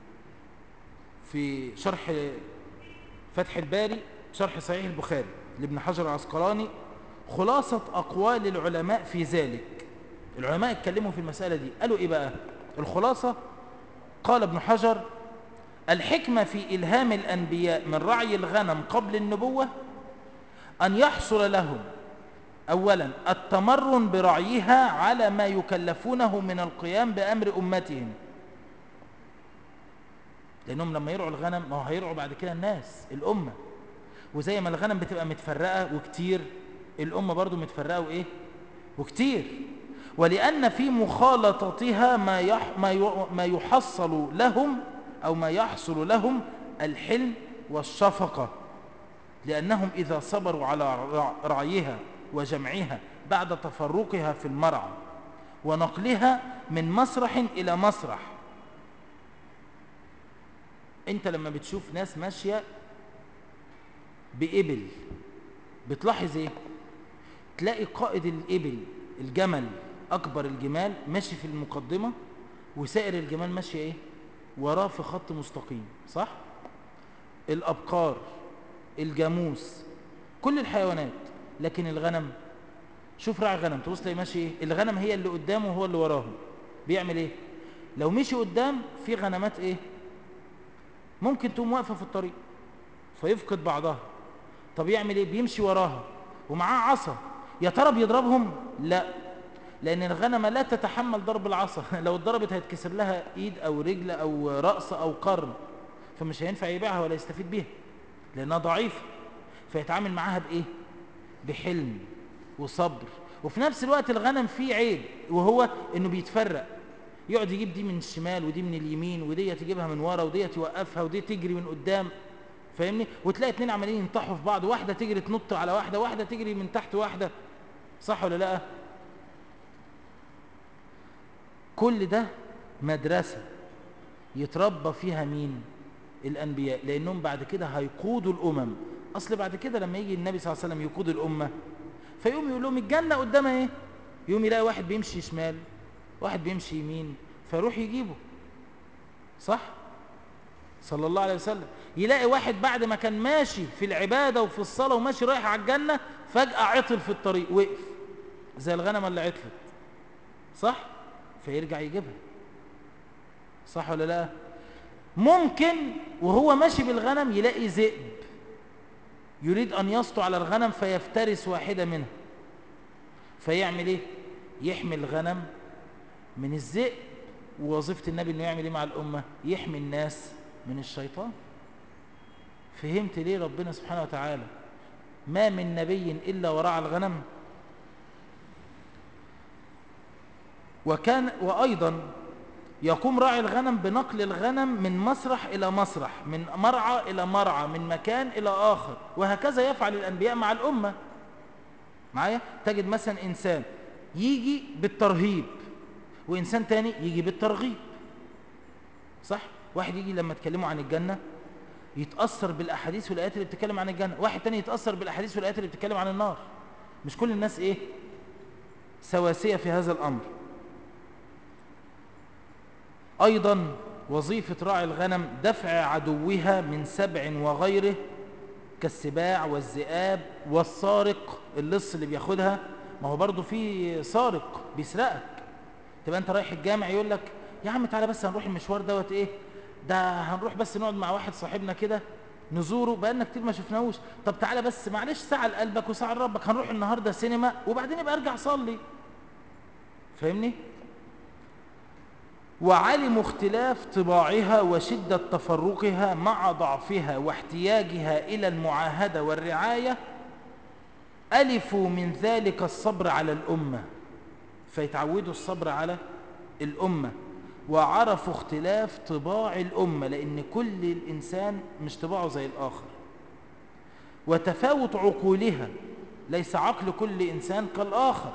في شرح فتح الباري شرح صحيح البخاري لابن حجر العسقلاني خلاصة أقوال العلماء في ذلك العلماء اتكلموا في المسألة دي قالوا إيه بقى الخلاصة قال ابن حجر الحكمة في إلهام الأنبياء من رعي الغنم قبل النبوة أن يحصل لهم أولا التمرن برعيها على ما يكلفونه من القيام بأمر أمتهم لأنهم لما يرعوا الغنم ما هو هيرعوا بعد كده الناس الأمة وزي ما الغنم بتبقى متفرقة وكتير الأمة برضو متفرقة وإيه وكتير ولأن في مخالطتها ما يح ما ما يحصل لهم أو ما يحصل لهم الحلم والشفقة لأنهم إذا صبروا على رعيها وجمعها بعد تفرقها في المرعى ونقلها من مسرح إلى مسرح أنت لما بتشوف ناس ماشية بإبل بتلاحظ إيه تلاقي قائد الإبل الجمل أكبر الجمال ماشي في المقدمة وسائر الجمال ماشية إيه وراه في خط مستقيم صح الأبقار الجاموس كل الحيوانات لكن الغنم شوف راعي غنم تبص تلاقي ماشي ايه الغنم هي اللي قدامه وهو اللي وراه بيعمل ايه لو مشي قدام في غنمات ايه ممكن تقوم واقفه في الطريق فيفقد بعضها طب يعمل ايه بيمشي وراها ومعاه عصا يا ترى بيضربهم لا لان الغنمه لا تتحمل ضرب العصا لو اتضربت هيتكسر لها ايد او رجل او راس او قرن فمش هينفع يبيعها ولا يستفيد بيها لانها ضعيفه فيتعامل معاها بايه بحلم وصبر وفي نفس الوقت الغنم فيه عيب وهو انه بيتفرق يقعد يجيب دي من الشمال ودي من اليمين ودي تجيبها من ورا ودي توقفها ودي تجري من قدام فاهمني وتلاقي اتنين عمالين ينطحوا في بعض واحده تجري تنط على واحده واحده تجري من تحت واحده صح ولا لا كل ده مدرسه يتربى فيها مين الانبياء لانهم بعد كده هيقودوا الامم اصل بعد كده لما يجي النبي صلى الله عليه وسلم يقود الامه فيقوم يقول لهم الجنه قدامها ايه يقوم يلاقي واحد بيمشي شمال واحد بيمشي يمين فيروح يجيبه صح صلى الله عليه وسلم يلاقي واحد بعد ما كان ماشي في العباده وفي الصلاه وماشي رايح على الجنه فجاه عطل في الطريق وقف زي الغنمه اللي عطلت صح فيرجع يجيبها صح ولا لا ممكن وهو ماشي بالغنم يلاقي ذئب يريد أن يسطو على الغنم فيفترس واحدة منها فيعمل إيه؟ يحمي الغنم من الذئب ووظيفة النبي أنه يعمل إيه مع الأمة؟ يحمي الناس من الشيطان فهمت ليه ربنا سبحانه وتعالى ما من نبي إلا ورعى الغنم وكان وأيضا يقوم راعي الغنم بنقل الغنم من مسرح إلى مسرح من مرعى إلى مرعى من مكان إلى آخر وهكذا يفعل الأنبياء مع الأمة معايا تجد مثلا إنسان يجي بالترهيب وإنسان تاني يجي بالترغيب صح واحد يجي لما تكلموا عن الجنة يتأثر بالأحاديث والآيات اللي بتتكلم عن الجنة واحد تاني يتأثر بالأحاديث والآيات اللي بتتكلم عن النار مش كل الناس إيه سواسية في هذا الأمر أيضا وظيفة راعي الغنم دفع عدوها من سبع وغيره كالسباع والذئاب والسارق اللص اللي بياخدها ما هو برضو في سارق بيسرقك تبقى انت رايح الجامع يقول لك يا عم تعالى بس هنروح المشوار دوت ايه ده هنروح بس نقعد مع واحد صاحبنا كده نزوره بقالنا كتير ما شفناهوش طب تعالى بس معلش ساعة لقلبك وساعة لربك هنروح النهارده سينما وبعدين يبقى ارجع صلي فاهمني وعلموا اختلاف طباعها وشدة تفرقها مع ضعفها واحتياجها إلى المعاهدة والرعاية ألفوا من ذلك الصبر على الأمة فيتعودوا الصبر على الأمة وعرفوا اختلاف طباع الأمة لأن كل الإنسان مش طباعه زي الآخر وتفاوت عقولها ليس عقل كل إنسان كالآخر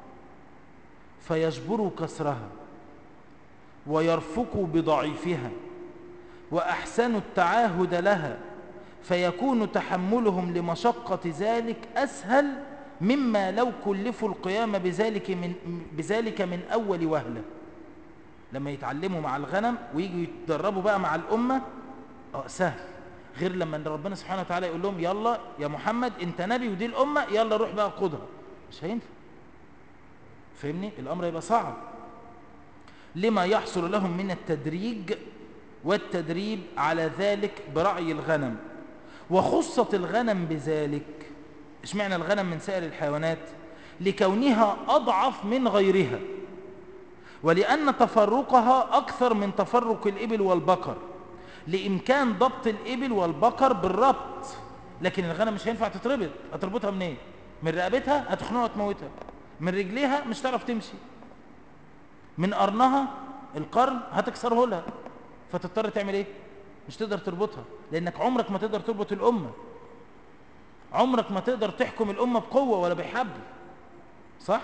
فيجبروا كسرها ويرفقوا بضعيفها وأحسنوا التعاهد لها فيكون تحملهم لمشقة ذلك أسهل مما لو كلفوا القيام بذلك من, بذلك من أول وهلة لما يتعلموا مع الغنم ويجوا يتدربوا بقى مع الأمة اه سهل غير لما ربنا سبحانه وتعالى يقول لهم يلا يا محمد انت نبي ودي الأمة يلا روح بقى قدها مش هينفع فهمني الأمر يبقى صعب لما يحصل لهم من التدريج والتدريب على ذلك برعي الغنم وخصت الغنم بذلك اشمعنى الغنم من سائر الحيوانات لكونها أضعف من غيرها ولأن تفرقها أكثر من تفرق الإبل والبقر لإمكان ضبط الإبل والبقر بالربط لكن الغنم مش هينفع تتربط هتربطها منين من رقبتها هتخنقها وتموتها من رجليها مش تعرف تمشي من قرنها القرن هتكسره لها فتضطر تعمل ايه مش تقدر تربطها لانك عمرك ما تقدر تربط الامه عمرك ما تقدر تحكم الامه بقوه ولا بحبل صح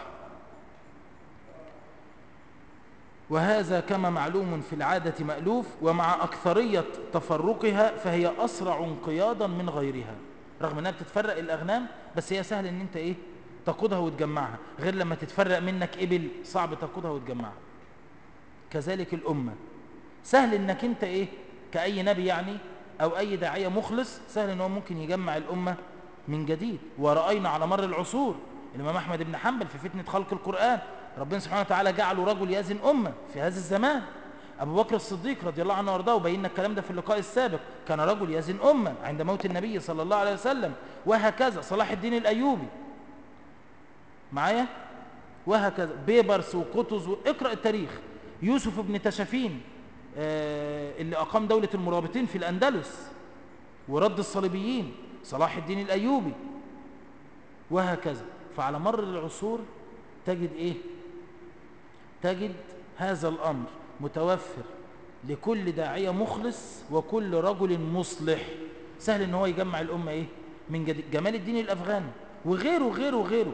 وهذا كما معلوم في العادة مألوف ومع أكثرية تفرقها فهي أسرع انقيادا من غيرها رغم أنها بتتفرق الأغنام بس هي سهل أن أنت إيه تقودها وتجمعها غير لما تتفرق منك إبل صعب تقودها وتجمعها كذلك الأمة سهل أنك أنت إيه كأي نبي يعني أو أي داعية مخلص سهل أنه ممكن يجمع الأمة من جديد ورأينا على مر العصور الإمام أحمد بن حنبل في فتنة خلق القرآن ربنا سبحانه وتعالى جعله رجل يزن أمة في هذا الزمان أبو بكر الصديق رضي الله عنه وارضاه وبينا الكلام ده في اللقاء السابق كان رجل يزن أمة عند موت النبي صلى الله عليه وسلم وهكذا صلاح الدين الأيوبي معايا وهكذا بيبرس وقطز اقرأ التاريخ يوسف بن تشافين آه اللي أقام دولة المرابطين في الأندلس ورد الصليبيين صلاح الدين الأيوبي وهكذا فعلى مر العصور تجد إيه تجد هذا الأمر متوفر لكل داعية مخلص وكل رجل مصلح سهل ان هو يجمع الأمة إيه من جديد جمال الدين الأفغاني وغيره وغيره وغيره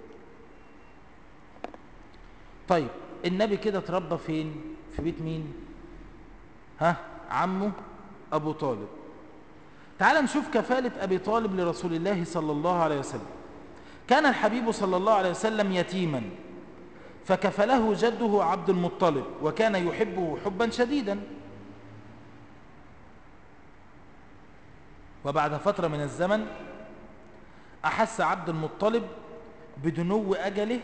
طيب النبي كده اتربى فين في بيت مين ها عمه أبو طالب تعال نشوف كفالة أبي طالب لرسول الله صلى الله عليه وسلم كان الحبيب صلى الله عليه وسلم يتيما فكفله جده عبد المطلب وكان يحبه حبا شديدا وبعد فترة من الزمن أحس عبد المطلب بدنو أجله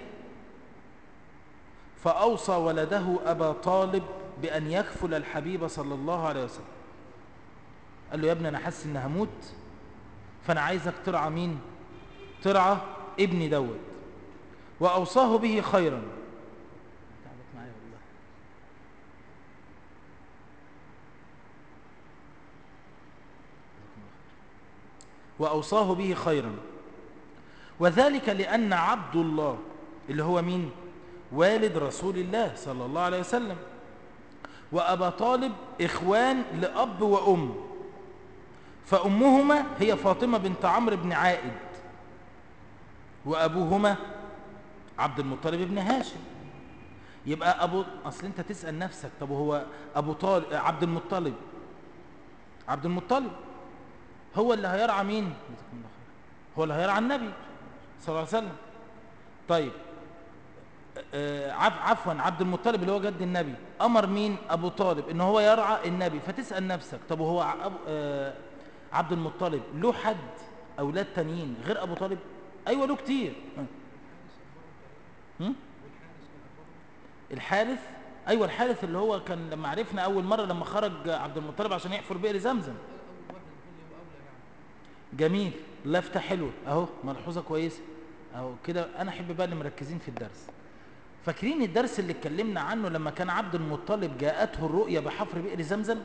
فأوصى ولده أبا طالب بأن يكفل الحبيب صلى الله عليه وسلم قال له يا ابني أنا حاسس إن هموت فأنا عايزك ترعى مين ترعى ابني دوت وأوصاه به خيرا وأوصاه به خيرا وذلك لأن عبد الله اللي هو مين والد رسول الله صلى الله عليه وسلم وأبا طالب إخوان لأب وأم فأمهما هي فاطمة بنت عمرو بن عائد وأبوهما عبد المطلب بن هاشم يبقى أبو أصل أنت تسأل نفسك طب هو أبو طالب عبد المطلب عبد المطلب هو اللي هيرعى مين هو اللي هيرعى النبي صلى الله عليه وسلم طيب آه عفوا عبد المطلب اللي هو جد النبي أمر مين أبو طالب إن هو يرعى النبي فتسأل نفسك طب هو أبو آه عبد المطلب له حد أولاد تانيين غير أبو طالب أيوة له كتير هم؟ الحارث أيوة الحارث اللي هو كان لما عرفنا أول مرة لما خرج عبد المطلب عشان يحفر بئر زمزم جميل لفتة حلوة أهو ملحوظة كويسة أهو كده أنا أحب بقى اللي مركزين في الدرس فاكرين الدرس اللي اتكلمنا عنه لما كان عبد المطلب جاءته الرؤيا بحفر بئر زمزم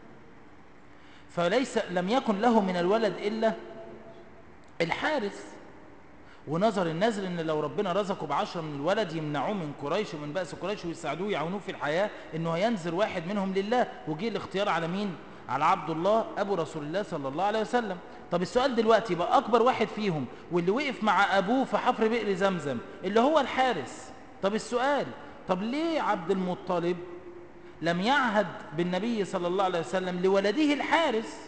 فليس لم يكن له من الولد إلا الحارث ونظر النازل ان لو ربنا رزقه بعشرة من الولد يمنعوه من قريش ومن بأس قريش ويساعدوه يعاونوه في الحياة انه هينزل واحد منهم لله وجي الاختيار على مين على عبد الله ابو رسول الله صلى الله عليه وسلم طب السؤال دلوقتي بقى اكبر واحد فيهم واللي وقف مع ابوه في حفر بئر زمزم اللي هو الحارس طب السؤال طب ليه عبد المطلب لم يعهد بالنبي صلى الله عليه وسلم لولده الحارس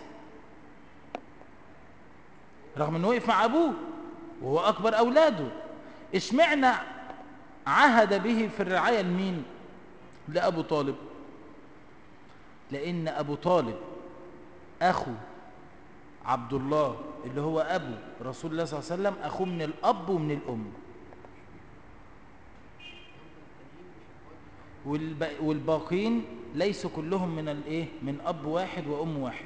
رغم انه وقف مع ابوه وهو أكبر أولاده اشمعنا عهد به في الرعاية لمين لأبو طالب لأن أبو طالب أخو عبد الله اللي هو أبو رسول الله صلى الله عليه وسلم أخوه من الأب ومن الأم والباقين ليسوا كلهم من الايه من اب واحد وام واحد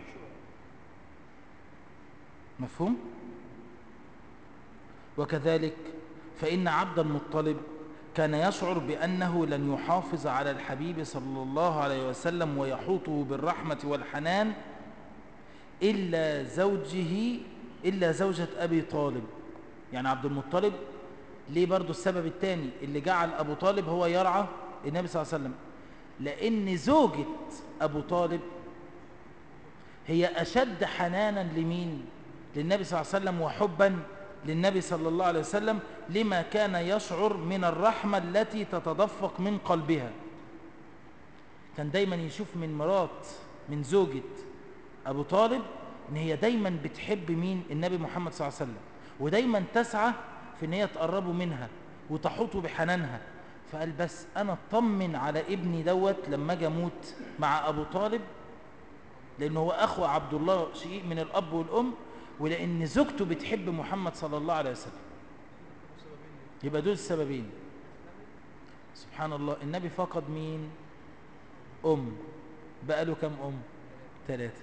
مفهوم وكذلك فإن عبد المطلب كان يشعر بأنه لن يحافظ على الحبيب صلى الله عليه وسلم ويحوطه بالرحمة والحنان إلا زوجه إلا زوجة أبي طالب يعني عبد المطلب ليه برضو السبب الثاني اللي جعل أبو طالب هو يرعى النبي صلى الله عليه وسلم لأن زوجة أبو طالب هي أشد حنانا لمين للنبي صلى الله عليه وسلم وحبا للنبي صلى الله عليه وسلم لما كان يشعر من الرحمة التي تتدفق من قلبها كان دايما يشوف من مرات من زوجة أبو طالب إن هي دايما بتحب مين النبي محمد صلى الله عليه وسلم ودايما تسعى في إن هي تقربه منها وتحوطه بحنانها فقال بس أنا اطمن على ابني دوت لما أجي أموت مع أبو طالب لأنه هو أخو عبد الله شقيق من الأب والأم ولأن زوجته بتحب محمد صلى الله عليه وسلم يبقى دول السببين سبحان الله النبي فقد مين أم بقى له كم أم ثلاثة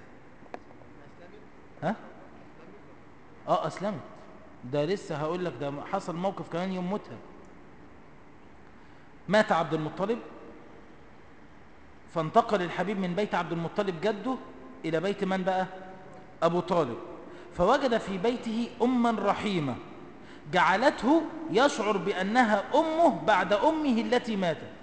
ها اه أسلمت ده لسه هقول لك ده حصل موقف كمان يوم موتها مات عبد المطلب فانتقل الحبيب من بيت عبد المطلب جده إلى بيت من بقى أبو طالب فوجد في بيته أما رحيمة جعلته يشعر بأنها أمه بعد أمه التي ماتت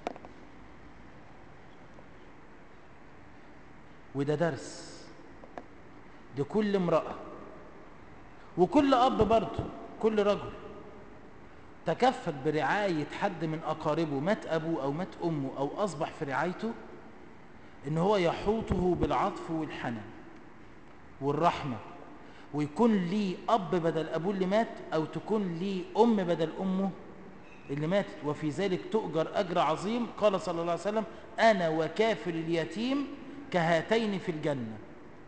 وده درس لكل امرأة وكل أب برضه كل رجل تكفل برعاية حد من أقاربه مات أبوه أو مات أمه أو أصبح في رعايته إن هو يحوطه بالعطف والحنان والرحمة ويكون ليه أب بدل أبوه اللي مات أو تكون ليه أم بدل أمه اللي ماتت وفي ذلك تؤجر أجر عظيم قال صلى الله عليه وسلم أنا وكافل اليتيم كهاتين في الجنة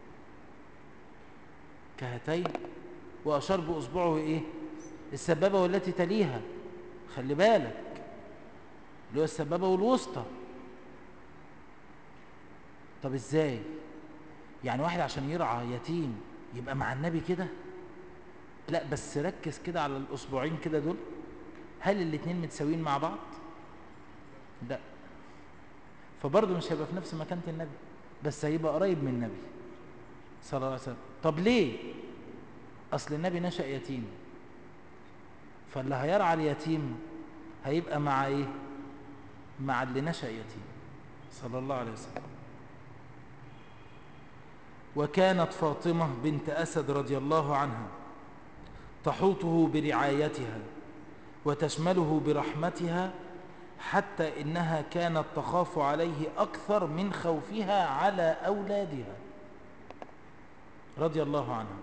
كهاتين وأشار بأصبعه إيه السبابة والتي تليها خلي بالك اللي هو السبابة والوسطى طب ازاي يعني واحد عشان يرعى يتيم يبقى مع النبي كده لا بس ركز كده على الأسبوعين كده دول هل الاتنين متساويين مع بعض لا فبرضه مش هيبقى في نفس مكانة النبي بس هيبقى قريب من النبي صلى الله عليه وسلم طب ليه أصل النبي نشأ يتيم فاللي هيرعى اليتيم هيبقى مع ايه مع اللي نشأ يتيم صلى الله عليه وسلم وكانت فاطمة بنت أسد رضي الله عنها تحوطه برعايتها وتشمله برحمتها حتى إنها كانت تخاف عليه أكثر من خوفها على أولادها رضي الله عنها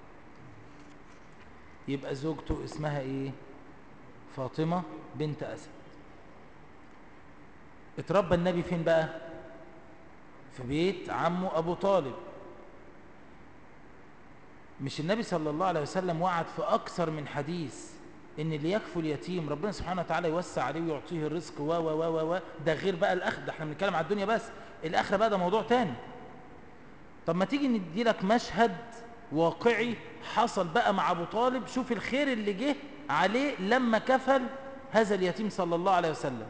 يبقى زوجته اسمها ايه فاطمة بنت أسد اتربى النبي فين بقى في بيت عمه أبو طالب مش النبي صلى الله عليه وسلم وعد في أكثر من حديث إن اللي يكفل اليتيم ربنا سبحانه وتعالى يوسع عليه ويعطيه الرزق و و و و ده غير بقى الأخذ ده احنا بنتكلم على الدنيا بس الآخرة بقى ده موضوع تاني طب ما تيجي ندي لك مشهد واقعي حصل بقى مع أبو طالب شوف الخير اللي جه عليه لما كفل هذا اليتيم صلى الله عليه وسلم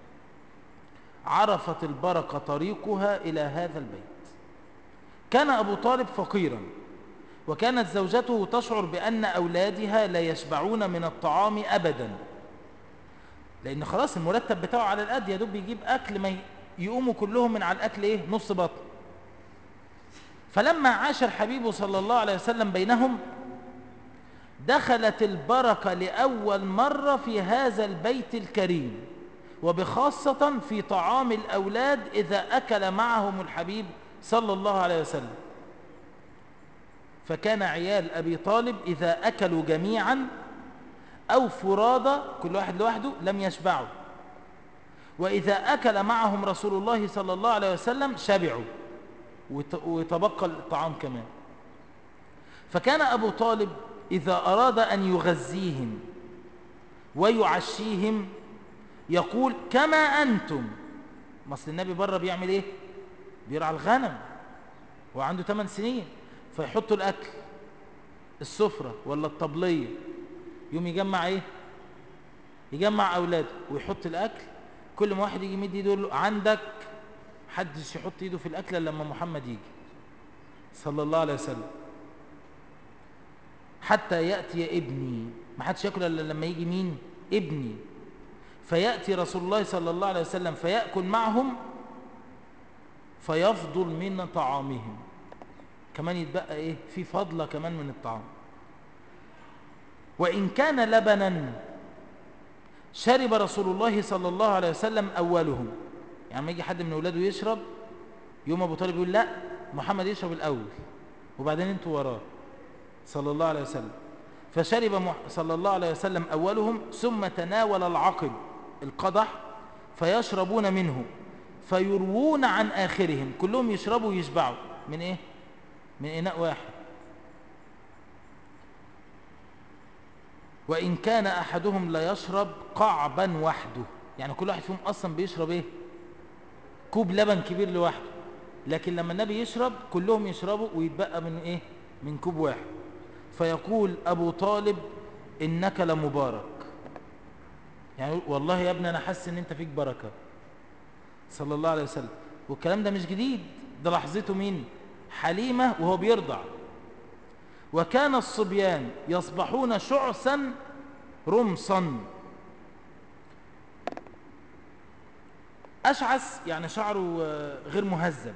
عرفت البركة طريقها إلى هذا البيت كان أبو طالب فقيرا وكانت زوجته تشعر بأن أولادها لا يشبعون من الطعام أبدا لأن خلاص المرتب بتاعه على القد يا دوب بيجيب أكل ما يقوموا كلهم من على الأكل إيه نص بطن فلما عاش الحبيب صلى الله عليه وسلم بينهم دخلت البركة لأول مرة في هذا البيت الكريم وبخاصة في طعام الأولاد إذا أكل معهم الحبيب صلى الله عليه وسلم فكان عيال أبي طالب إذا أكلوا جميعا أو فرادى كل واحد لوحده لم يشبعوا وإذا أكل معهم رسول الله صلى الله عليه وسلم شبعوا وتبقى الطعام كمان فكان أبو طالب إذا أراد أن يغذيهم ويعشيهم يقول كما أنتم مصر النبي بره بيعمل إيه بيرعى الغنم وعنده 8 سنين فيحطوا الأكل السفرة ولا الطبلية يوم يجمع إيه يجمع أولاده ويحط الأكل كل ما واحد يجي يمد ايده يقول له عندك حدش يحط ايده في الأكل إلا لما محمد يجي صلى الله عليه وسلم حتى يأتي ابني ما حدش ياكل الا لما يجي مين ابني فيأتي رسول الله صلى الله عليه وسلم فيأكل معهم فيفضل من طعامهم كمان يتبقى ايه في فضلة كمان من الطعام وإن كان لبنا شرب رسول الله صلى الله عليه وسلم أولهم يعني ما يجي حد من أولاده يشرب يوم أبو طالب يقول لا محمد يشرب الأول وبعدين انتوا وراه صلى الله عليه وسلم فشرب صلى الله عليه وسلم أولهم ثم تناول العقب القدح فيشربون منه فيروون عن آخرهم كلهم يشربوا ويشبعوا من إيه؟ من إناء واحد وإن كان أحدهم لا يشرب قعبا وحده يعني كل واحد فيهم أصلا بيشرب إيه؟ كوب لبن كبير لوحده لكن لما النبي يشرب كلهم يشربوا ويتبقى من إيه؟ من كوب واحد فيقول أبو طالب إنك لمبارك يعني والله يا ابني أنا حاسس إن أنت فيك بركة صلى الله عليه وسلم والكلام ده مش جديد ده لحظته مين حليمة وهو بيرضع وكان الصبيان يصبحون شعثا رمصا أشعث يعني شعره غير مهذب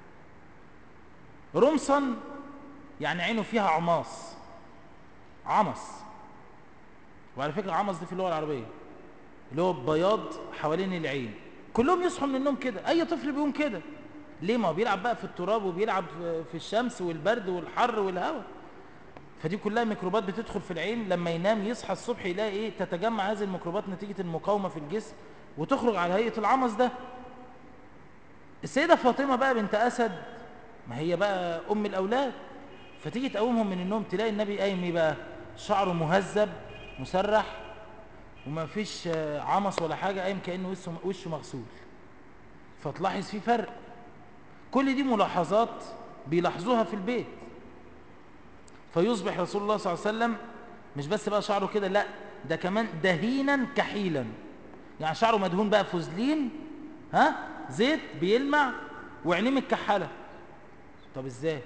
رمصا يعني عينه فيها عماص عمص وعلى فكرة عمص دي في اللغة العربية اللي هو بياض حوالين العين كلهم يصحوا من النوم كده اي طفل بيقوم كده ليه ما هو بيلعب بقى في التراب وبيلعب في الشمس والبرد والحر والهواء فدي كلها ميكروبات بتدخل في العين لما ينام يصحى الصبح يلاقي ايه تتجمع هذه الميكروبات نتيجة المقاومة في الجسم وتخرج على هيئة العمص ده السيدة فاطمة بقى بنت أسد ما هي بقى أم الأولاد فتيجي تقومهم من النوم تلاقي النبي قايم ايه بقى شعره مهذب مسرح وما فيش عمص ولا حاجة قايم كأنه وشه, وشه مغسول فتلاحظ في فرق كل دي ملاحظات بيلاحظوها في البيت فيصبح رسول الله صلى الله عليه وسلم مش بس بقى شعره كده لا ده كمان دهينا كحيلا يعني شعره مدهون بقى فوزلين ها زيت بيلمع وعينيه متكحله طب ازاي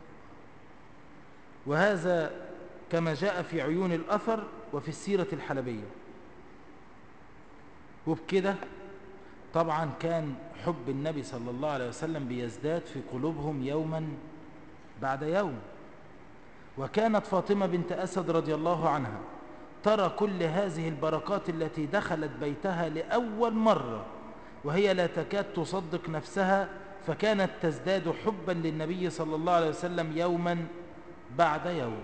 وهذا كما جاء في عيون الأثر وفي السيرة الحلبية وبكده طبعا كان حب النبي صلى الله عليه وسلم بيزداد في قلوبهم يوما بعد يوم وكانت فاطمة بنت أسد رضي الله عنها ترى كل هذه البركات التي دخلت بيتها لأول مرة وهي لا تكاد تصدق نفسها فكانت تزداد حبا للنبي صلى الله عليه وسلم يوما بعد يوم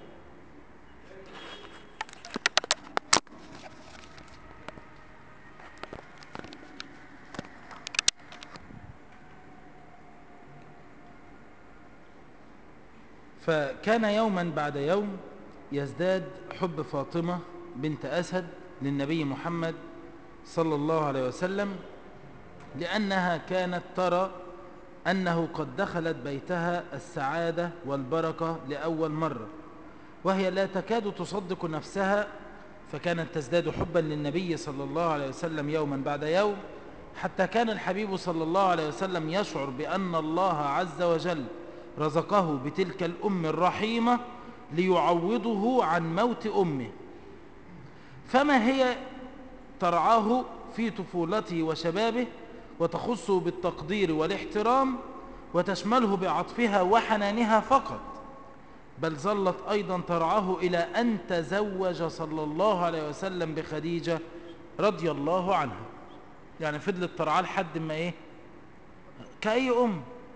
فكان يوما بعد يوم يزداد حب فاطمة بنت أسد للنبي محمد صلى الله عليه وسلم لأنها كانت ترى أنه قد دخلت بيتها السعادة والبركة لأول مرة وهي لا تكاد تصدق نفسها فكانت تزداد حبا للنبي صلى الله عليه وسلم يوما بعد يوم حتى كان الحبيب صلى الله عليه وسلم يشعر بأن الله عز وجل رزقه بتلك الأم الرحيمة ليعوضه عن موت أمه فما هي ترعاه في طفولته وشبابه وتخصه بالتقدير والاحترام وتشمله بعطفها وحنانها فقط بل ظلت أيضا ترعاه إلى أن تزوج صلى الله عليه وسلم بخديجة رضي الله عنها يعني فضلت ترعاه لحد ما إيه كأي أم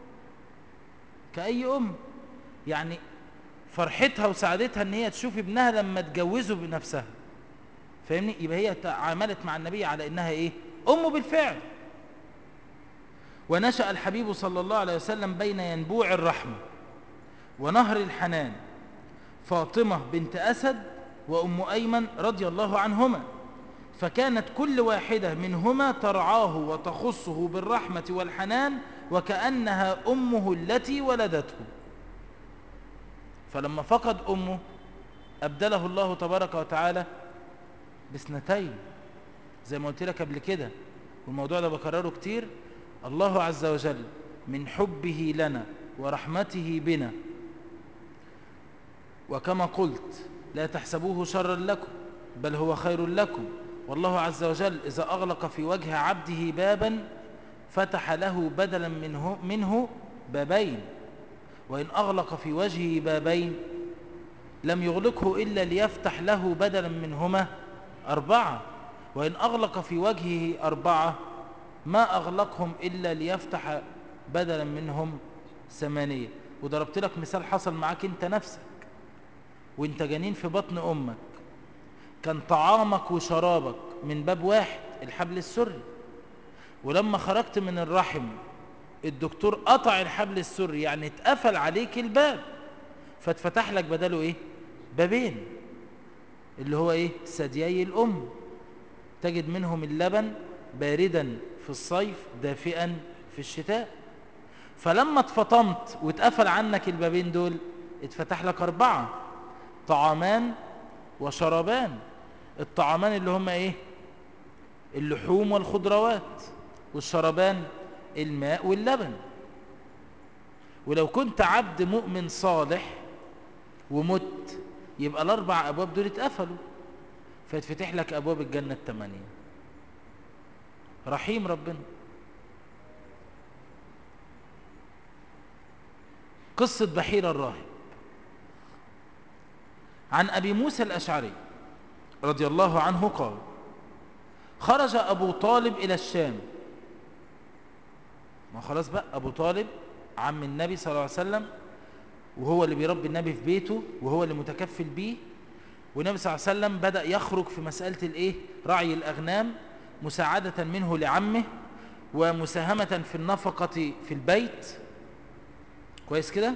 كأي أم يعني فرحتها وسعادتها ان هي تشوف ابنها لما تجوزه بنفسها فاهمني يبقى هي تعاملت مع النبي على انها ايه امه بالفعل ونشأ الحبيب صلى الله عليه وسلم بين ينبوع الرحمة ونهر الحنان فاطمة بنت أسد وأم أيمن رضي الله عنهما فكانت كل واحدة منهما ترعاه وتخصه بالرحمة والحنان وكأنها أمه التي ولدته فلما فقد أمه أبدله الله تبارك وتعالى باثنتين زي ما قلت لك قبل كده والموضوع ده بكرره كتير الله عز وجل من حبه لنا ورحمته بنا وكما قلت لا تحسبوه شرا لكم بل هو خير لكم والله عز وجل إذا أغلق في وجه عبده بابا فتح له بدلا منه, منه بابين وإن أغلق في وجهه بابين لم يغلقه إلا ليفتح له بدلا منهما أربعة وإن أغلق في وجهه أربعة ما أغلقهم إلا ليفتح بدلا منهم ثمانية وضربت لك مثال حصل معاك أنت نفسك وانت جنين في بطن أمك كان طعامك وشرابك من باب واحد الحبل السري ولما خرجت من الرحم الدكتور قطع الحبل السري يعني اتقفل عليك الباب فاتفتح لك بداله ايه بابين اللي هو ايه ثديي الام تجد منهم اللبن باردا في الصيف دافئا في الشتاء فلما اتفطمت واتقفل عنك البابين دول اتفتح لك اربعة طعامان وشرابان الطعامان اللي هم ايه اللحوم والخضروات والشربان الماء واللبن ولو كنت عبد مؤمن صالح ومت يبقى الاربع ابواب دول اتقفلوا فيتفتح لك ابواب الجنه الثمانيه رحيم ربنا قصه بحير الراهب عن ابي موسى الاشعري رضي الله عنه قال خرج ابو طالب الى الشام ما خلاص بقى ابو طالب عم النبي صلى الله عليه وسلم وهو اللي بيربي النبي في بيته وهو اللي متكفل بيه والنبي صلى الله عليه وسلم بدأ يخرج في مسألة الايه رعي الأغنام مساعدة منه لعمه ومساهمة في النفقة في البيت كويس كده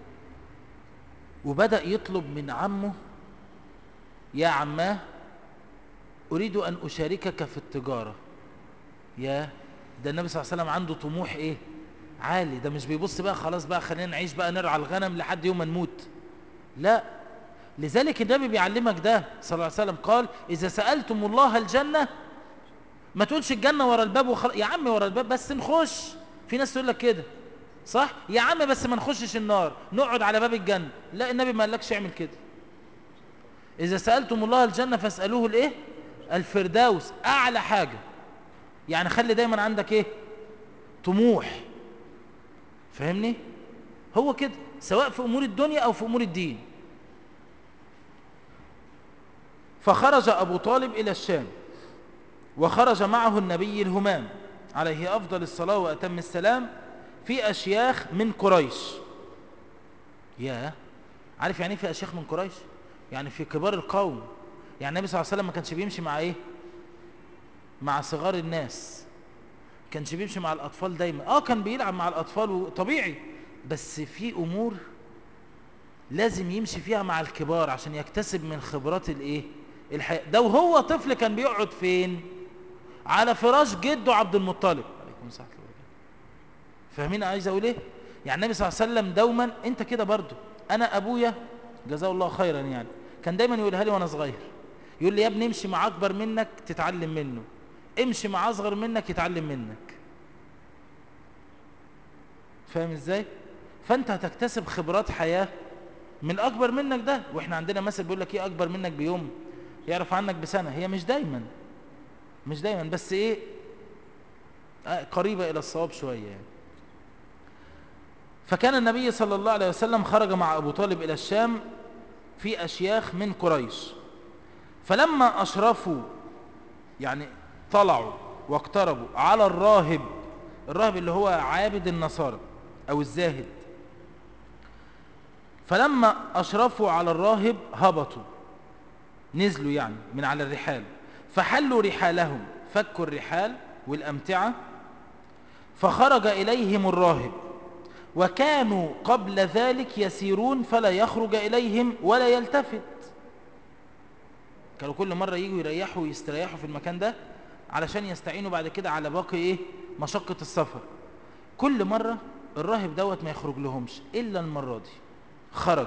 وبدأ يطلب من عمه يا عماه أريد أن أشاركك في التجارة يا ده النبي صلى الله عليه وسلم عنده طموح إيه عالي ده مش بيبص بقى خلاص بقى خلينا نعيش بقى نرعى الغنم لحد يوم ما نموت لا لذلك النبي بيعلمك ده صلى الله عليه وسلم قال إذا سألتم الله الجنة ما تقولش الجنة ورا الباب وخل... يا عم ورا الباب بس نخش في ناس تقول لك كده صح يا عم بس ما نخشش النار نقعد على باب الجنة لا النبي ما قالكش اعمل كده إذا سألتم الله الجنة فاسألوه الإيه الفردوس أعلى حاجة يعني خلي دايما عندك إيه طموح فاهمني هو كده سواء في أمور الدنيا أو في أمور الدين فخرج أبو طالب إلى الشام وخرج معه النبي الهمام عليه أفضل الصلاة وأتم السلام في أشياخ من قريش يا عارف يعني في أشياخ من قريش يعني في كبار القوم يعني النبي صلى الله عليه وسلم ما كانش بيمشي مع ايه مع صغار الناس كانش بيمشي مع الأطفال دايما اه كان بيلعب مع الأطفال طبيعي بس في أمور لازم يمشي فيها مع الكبار عشان يكتسب من خبرات الايه الحياة ده وهو طفل كان بيقعد فين على فراش جده عبد المطلب عليكم السلام فاهمين عايز اقول ايه يعني النبي صلى الله عليه وسلم دوما انت كده برضو انا ابويا جزاه الله خيرا يعني كان دايما يقولها لي وانا صغير يقول لي يا ابني امشي مع اكبر منك تتعلم منه امشي مع اصغر منك يتعلم منك فاهم ازاي فانت هتكتسب خبرات حياة من اكبر منك ده واحنا عندنا مثل بيقول لك ايه اكبر منك بيوم يعرف عنك بسنة هي مش دايما مش دايما بس ايه آه قريبة الى الصواب شوية يعني فكان النبي صلى الله عليه وسلم خرج مع ابو طالب الى الشام في اشياخ من قريش فلما اشرفوا يعني طلعوا واقتربوا على الراهب الراهب اللي هو عابد النصارى او الزاهد فلما اشرفوا على الراهب هبطوا نزلوا يعني من على الرحال فحلوا رحالهم فكوا الرحال والامتعه فخرج اليهم الراهب وكانوا قبل ذلك يسيرون فلا يخرج اليهم ولا يلتفت كانوا كل مرة يجوا يريحوا ويستريحوا في المكان ده علشان يستعينوا بعد كده على باقي ايه مشقة السفر كل مرة الراهب دوت ما يخرج لهمش إلا المرة دي خرج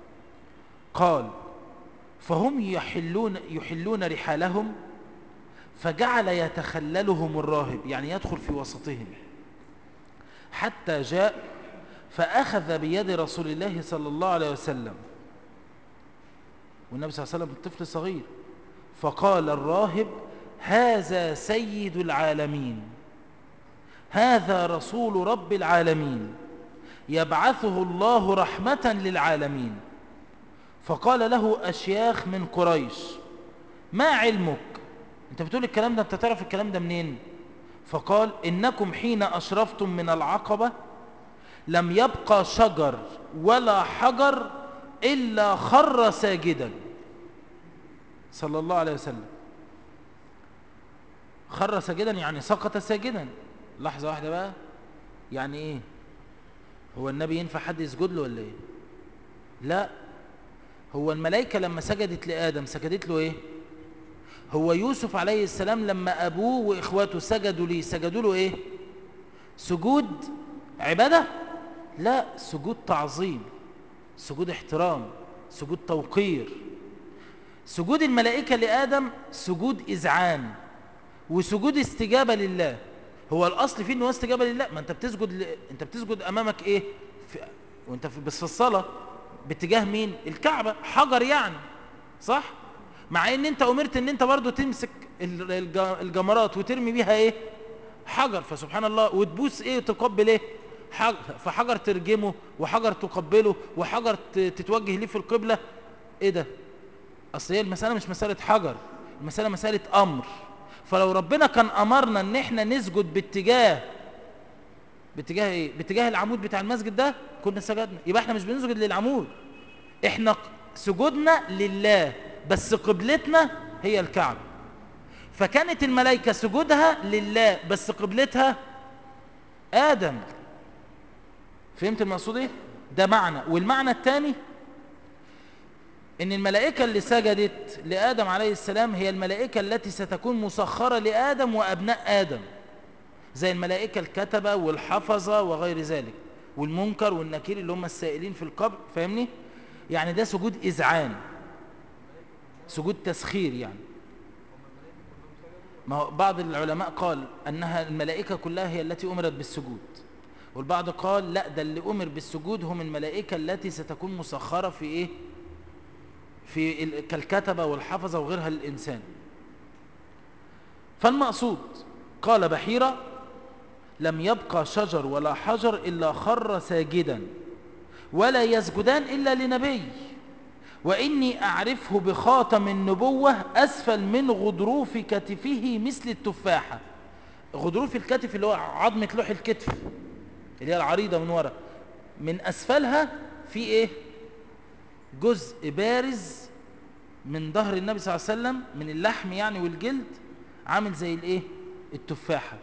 قال فهم يحلون, يحلون رحالهم فجعل يتخللهم الراهب يعني يدخل في وسطهم حتى جاء فأخذ بيد رسول الله صلى الله عليه وسلم والنبي صلى الله عليه وسلم الطفل صغير فقال الراهب هذا سيد العالمين هذا رسول رب العالمين يبعثه الله رحمة للعالمين فقال له أشياخ من قريش ما علمك انت بتقول الكلام ده انت تعرف الكلام ده منين فقال إنكم حين أشرفتم من العقبة لم يبقى شجر ولا حجر إلا خر ساجدا صلى الله عليه وسلم خر ساجدا يعني سقط ساجدا لحظة واحدة بقى يعني ايه هو النبي ينفع حد يسجد له ولا ايه لا هو الملائكة لما سجدت لآدم سجدت له ايه هو يوسف عليه السلام لما أبوه وإخواته سجدوا ليه سجدوا له ايه سجود عبادة لا سجود تعظيم سجود احترام سجود توقير سجود الملائكة لآدم سجود إذعان وسجود استجابة لله هو الأصل فيه أنه استجابة لله ما أنت بتسجد ل... أنت بتسجد أمامك إيه في... وأنت في... بس في الصلاة باتجاه مين الكعبة حجر يعني صح مع ان انت امرت ان انت برضو تمسك الجمرات وترمي بيها ايه حجر فسبحان الله وتبوس ايه وتقبل ايه حجر فحجر ترجمه وحجر تقبله وحجر تتوجه ليه في القبلة ايه ده اصل هي المسألة مش مسألة حجر المسألة مسألة امر فلو ربنا كان امرنا ان احنا نسجد باتجاه باتجاه ايه باتجاه العمود بتاع المسجد ده كنا سجدنا يبقى احنا مش بنسجد للعمود احنا سجودنا لله بس قبلتنا هي الكعبة فكانت الملائكة سجودها لله بس قبلتها آدم فهمت المقصود ايه ده معنى والمعنى الثاني ان الملائكة اللي سجدت لآدم عليه السلام هي الملائكة التي ستكون مسخرة لآدم وأبناء آدم زي الملائكة الكتبة والحفظة وغير ذلك والمنكر والنكير اللي هم السائلين في القبر فاهمني يعني ده سجود إذعان سجود تسخير يعني ما هو بعض العلماء قال أنها الملائكة كلها هي التي أمرت بالسجود والبعض قال لا ده اللي أمر بالسجود هم الملائكة التي ستكون مسخرة في إيه في كالكتبة والحفظة وغيرها للإنسان فالمقصود قال بحيرة لم يبقى شجر ولا حجر إلا خر ساجدا ولا يسجدان إلا لنبي وإني أعرفه بخاتم النبوة أسفل من غضروف كتفه مثل التفاحة غضروف الكتف اللي هو عظمة لوح الكتف اللي هي العريضة من ورا من أسفلها في إيه جزء بارز من ظهر النبي صلى الله عليه وسلم من اللحم يعني والجلد عامل زي الإيه التفاحة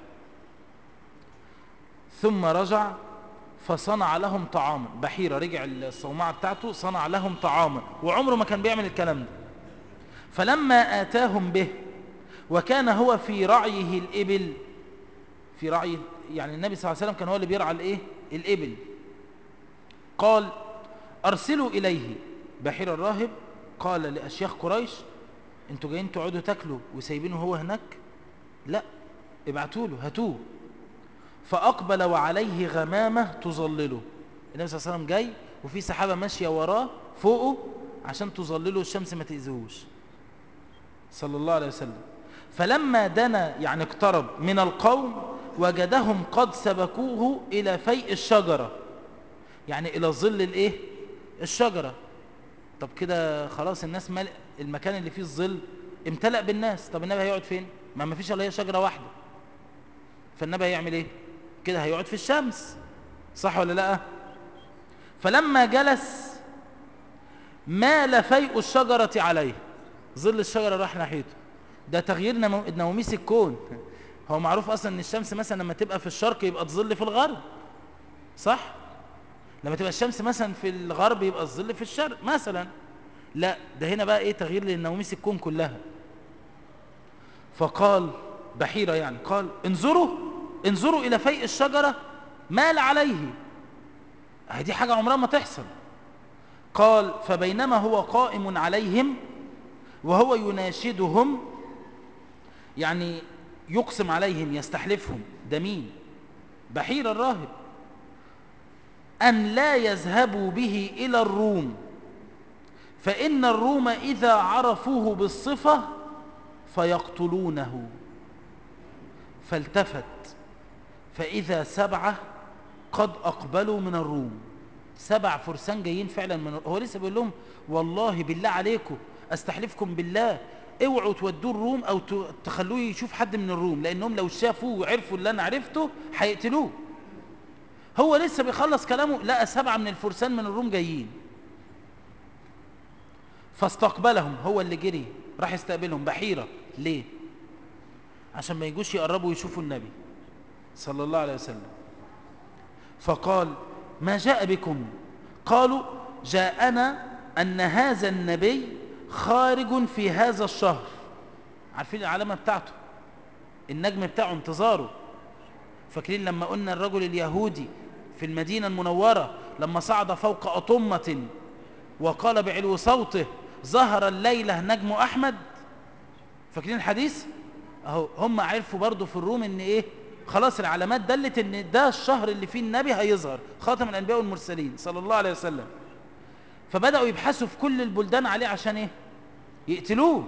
ثم رجع فصنع لهم طعاما بحيرة رجع الصومعة بتاعته صنع لهم طعاما وعمره ما كان بيعمل الكلام ده فلما آتاهم به وكان هو في رعيه الإبل في رعي يعني النبي صلى الله عليه وسلم كان هو اللي بيرعى الايه الإبل قال أرسلوا إليه بحير الراهب قال لأشياخ قريش انتوا جايين تقعدوا تاكلوا وسايبينه هو هناك لا ابعتوا له هاتوه فأقبل وعليه غمامة تظلله النبي صلى الله عليه وسلم جاي وفي سحابة ماشية وراه فوقه عشان تظلله الشمس ما تأذيهوش صلى الله عليه وسلم فلما دنا يعني اقترب من القوم وجدهم قد سبكوه إلى فيء الشجرة يعني إلى ظل الإيه الشجرة طب كده خلاص الناس ملء المكان اللي فيه الظل امتلأ بالناس طب النبي هيقعد فين ما ما فيش الا هي شجرة واحدة فالنبي هيعمل ايه كده هيقعد في الشمس صح ولا لا فلما جلس مال فيء الشجرة عليه ظل الشجرة راح ناحيته ده تغيير نمو... نوميس الكون هو معروف اصلا ان الشمس مثلا لما تبقى في الشرق يبقى تظل في الغرب صح لما تبقى الشمس مثلا في الغرب يبقى الظل في الشرق مثلا لا ده هنا بقى ايه تغيير للنوميس الكون كلها فقال بحيرة يعني قال انظروا انظروا الى فيء الشجرة مال عليه دي حاجة عمرها ما تحصل قال فبينما هو قائم عليهم وهو يناشدهم يعني يقسم عليهم يستحلفهم ده مين بحير الراهب أن لا يذهبوا به إلى الروم فإن الروم إذا عرفوه بالصفة فيقتلونه فالتفت فإذا سبعة قد أقبلوا من الروم سبع فرسان جايين فعلا من الروم. هو لسه بيقول لهم والله بالله عليكم أستحلفكم بالله اوعوا تودوه الروم أو تخلوه يشوف حد من الروم لأنهم لو شافوه وعرفوا اللي أنا عرفته هيقتلوه هو لسه بيخلص كلامه لقى سبعة من الفرسان من الروم جايين فاستقبلهم هو اللي جري راح يستقبلهم بحيرة ليه عشان ما يجوش يقربوا يشوفوا النبي صلى الله عليه وسلم فقال ما جاء بكم قالوا جاءنا أن هذا النبي خارج في هذا الشهر عارفين العلامة بتاعته النجم بتاعه انتظاره فاكرين لما قلنا الرجل اليهودي في المدينة المنورة لما صعد فوق أطمة وقال بعلو صوته ظهر الليلة نجم أحمد فاكرين الحديث اهو هم عرفوا برضو في الروم ان ايه خلاص العلامات دلت ان ده الشهر اللي فيه النبي هيظهر خاتم الانبياء والمرسلين صلى الله عليه وسلم فبداوا يبحثوا في كل البلدان عليه عشان ايه يقتلوه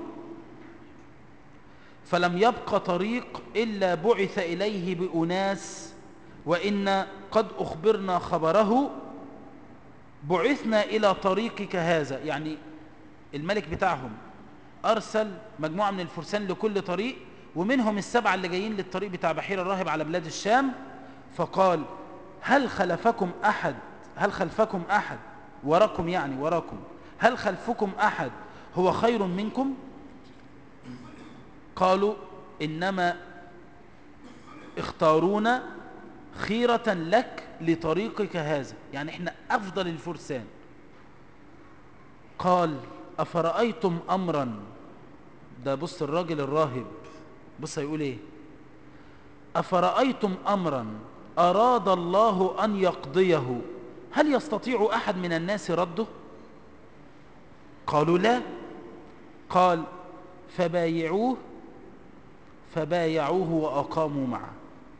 فلم يبق طريق الا بعث اليه باناس وان قد اخبرنا خبره بعثنا الى طريقك هذا يعني الملك بتاعهم ارسل مجموعه من الفرسان لكل طريق ومنهم السبعة اللي جايين للطريق بتاع بحير الراهب على بلاد الشام فقال هل خلفكم أحد هل خلفكم أحد وراكم يعني وراكم هل خلفكم أحد هو خير منكم قالوا إنما اختارونا خيرة لك لطريقك هذا يعني احنا أفضل الفرسان قال أفرأيتم أمرا ده بص الراجل الراهب بص هيقول ايه أفرأيتم أمرا أراد الله أن يقضيه هل يستطيع أحد من الناس رده قالوا لا قال فبايعوه فبايعوه وأقاموا معه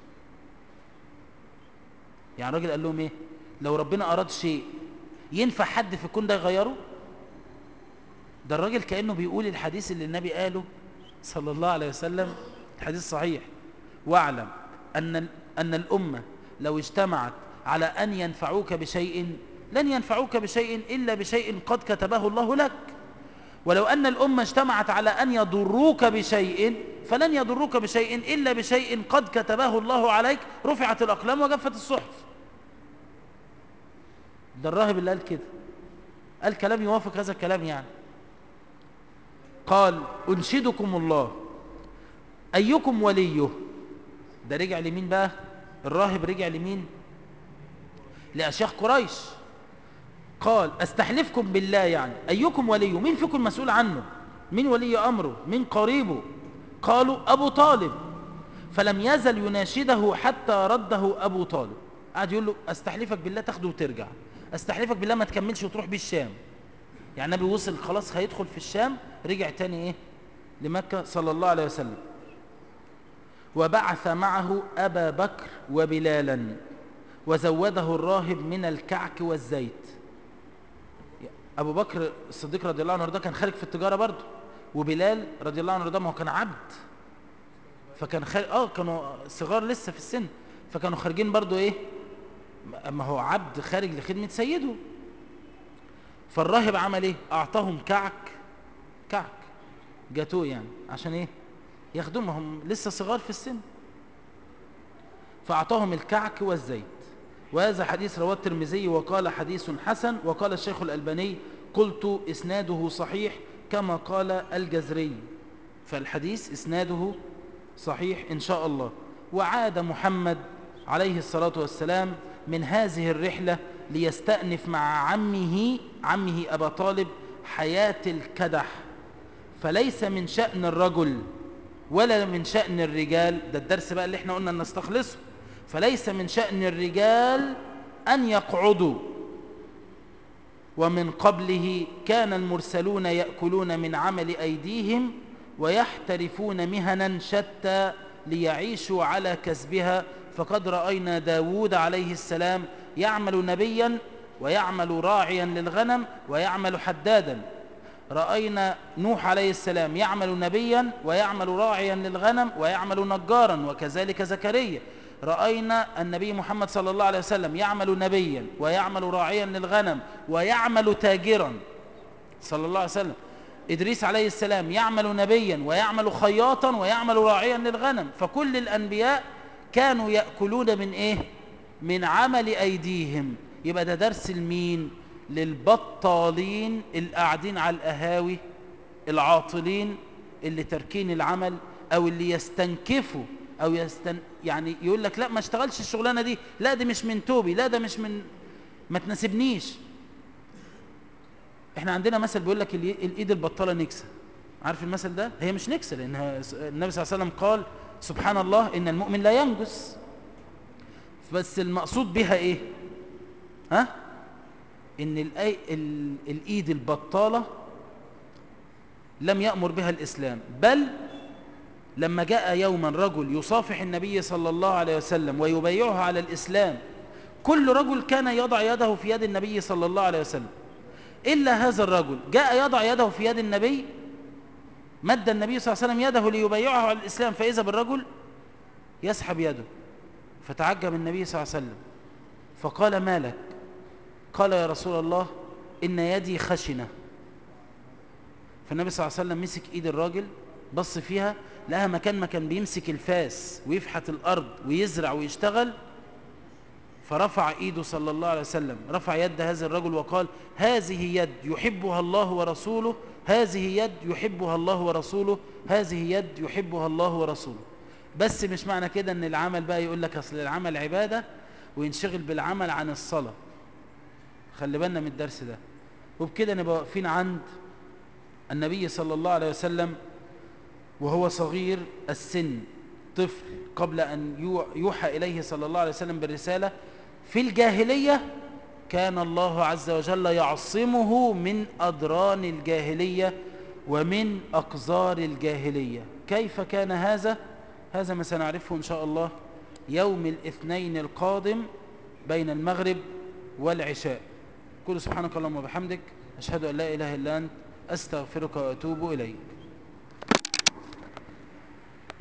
يعني الراجل قال لهم ايه لو ربنا أراد شيء ينفع حد في الكون ده يغيره ده الراجل كأنه بيقول الحديث اللي النبي قاله صلى الله عليه وسلم الحديث صحيح واعلم أن, أن الأمة لو اجتمعت على أن ينفعوك بشيء لن ينفعوك بشيء إلا بشيء قد كتبه الله لك ولو أن الأمة اجتمعت على أن يضروك بشيء فلن يضروك بشيء إلا بشيء قد كتبه الله عليك رفعت الأقلام وجفت الصحف ده الراهب اللي قال كده قال كلام يوافق هذا الكلام يعني قال أنشدكم الله أيكم وليه ده رجع لمين بقى الراهب رجع لمين لأشياخ قريش قال أستحلفكم بالله يعني أيكم وليه مين فيكم مسؤول عنه مين ولي أمره مين قريبه قالوا أبو طالب فلم يزل يناشده حتى رده أبو طالب قعد يقول له أستحلفك بالله تاخده وترجع أستحلفك بالله ما تكملش وتروح بيه الشام يعني النبي وصل خلاص هيدخل في الشام رجع تاني إيه لمكة صلى الله عليه وسلم وبعث معه أبا بكر وبلالا وزوده الراهب من الكعك والزيت أبو بكر الصديق رضي الله عنه ده كان خارج في التجارة برضه وبلال رضي الله عنه ده ما هو كان عبد فكان خارج اه كانوا صغار لسه في السن فكانوا خارجين برضه ايه ما هو عبد خارج لخدمة سيده فالراهب عمل ايه اعطاهم كعك كعك جاتوه يعني عشان ايه يخدمهم لسه صغار في السن فأعطاهم الكعك والزيت وهذا حديث رواه الترمذي وقال حديث حسن وقال الشيخ الألباني قلت إسناده صحيح كما قال الجزري فالحديث إسناده صحيح إن شاء الله وعاد محمد عليه الصلاة والسلام من هذه الرحلة ليستأنف مع عمه عمه أبا طالب حياة الكدح فليس من شأن الرجل ولا من شأن الرجال ده الدرس بقى اللي احنا قلنا نستخلصه فليس من شأن الرجال أن يقعدوا ومن قبله كان المرسلون يأكلون من عمل أيديهم ويحترفون مهنا شتى ليعيشوا على كسبها فقد رأينا داود عليه السلام يعمل نبيا ويعمل راعيا للغنم ويعمل حدادا رأينا نوح عليه السلام يعمل نبيا ويعمل راعيا للغنم ويعمل نجارا وكذلك زكريا رأينا النبي محمد صلى الله عليه وسلم يعمل نبيا ويعمل راعيا للغنم ويعمل تاجرا صلى الله عليه وسلم إدريس عليه السلام يعمل نبيا ويعمل خياطا ويعمل راعيا للغنم فكل الأنبياء كانوا يأكلون من إيه؟ من عمل أيديهم يبقى ده درس المين؟ للبطالين القاعدين على القهاوي العاطلين اللي تركين العمل أو اللي يستنكفوا أو يستن يعني يقول لك لا ما اشتغلش الشغلانة دي لا دي مش من توبي لا ده مش من ما تناسبنيش احنا عندنا مثل بيقول لك الايد البطاله نكسه عارف المثل ده هي مش نكسه لان النبي صلى الله عليه وسلم قال سبحان الله ان المؤمن لا ينجس بس المقصود بها ايه ها ان الأي... ال... الايد البطاله لم يأمر بها الاسلام بل لما جاء يوما رجل يصافح النبي صلى الله عليه وسلم ويبايعه على الاسلام كل رجل كان يضع يده في يد النبي صلى الله عليه وسلم إلا هذا الرجل جاء يضع يده في يد النبي مد النبي صلى الله عليه وسلم يده ليبايعه على الإسلام فإذا بالرجل يسحب يده فتعجب النبي صلى الله عليه وسلم فقال ما لك قال يا رسول الله إن يدي خشنة فالنبي صلى الله عليه وسلم مسك إيد الراجل بص فيها لها مكان ما كان بيمسك الفاس ويفحت الأرض ويزرع ويشتغل فرفع ايده صلى الله عليه وسلم رفع يد هذا الرجل وقال هذه يد يحبها الله ورسوله هذه يد يحبها الله ورسوله هذه يد يحبها الله ورسوله بس مش معنى كده ان العمل بقى يقول لك اصل العمل عبادة وينشغل بالعمل عن الصلاة خلي بالنا من الدرس ده وبكده نبقى واقفين عند النبي صلى الله عليه وسلم وهو صغير السن طفل قبل أن يوحى إليه صلى الله عليه وسلم بالرسالة في الجاهلية كان الله عز وجل يعصمه من أدران الجاهلية ومن أقذار الجاهلية كيف كان هذا؟ هذا ما سنعرفه إن شاء الله يوم الاثنين القادم بين المغرب والعشاء كل سبحانك اللهم وبحمدك أشهد أن لا إله إلا أنت أستغفرك وأتوب إليك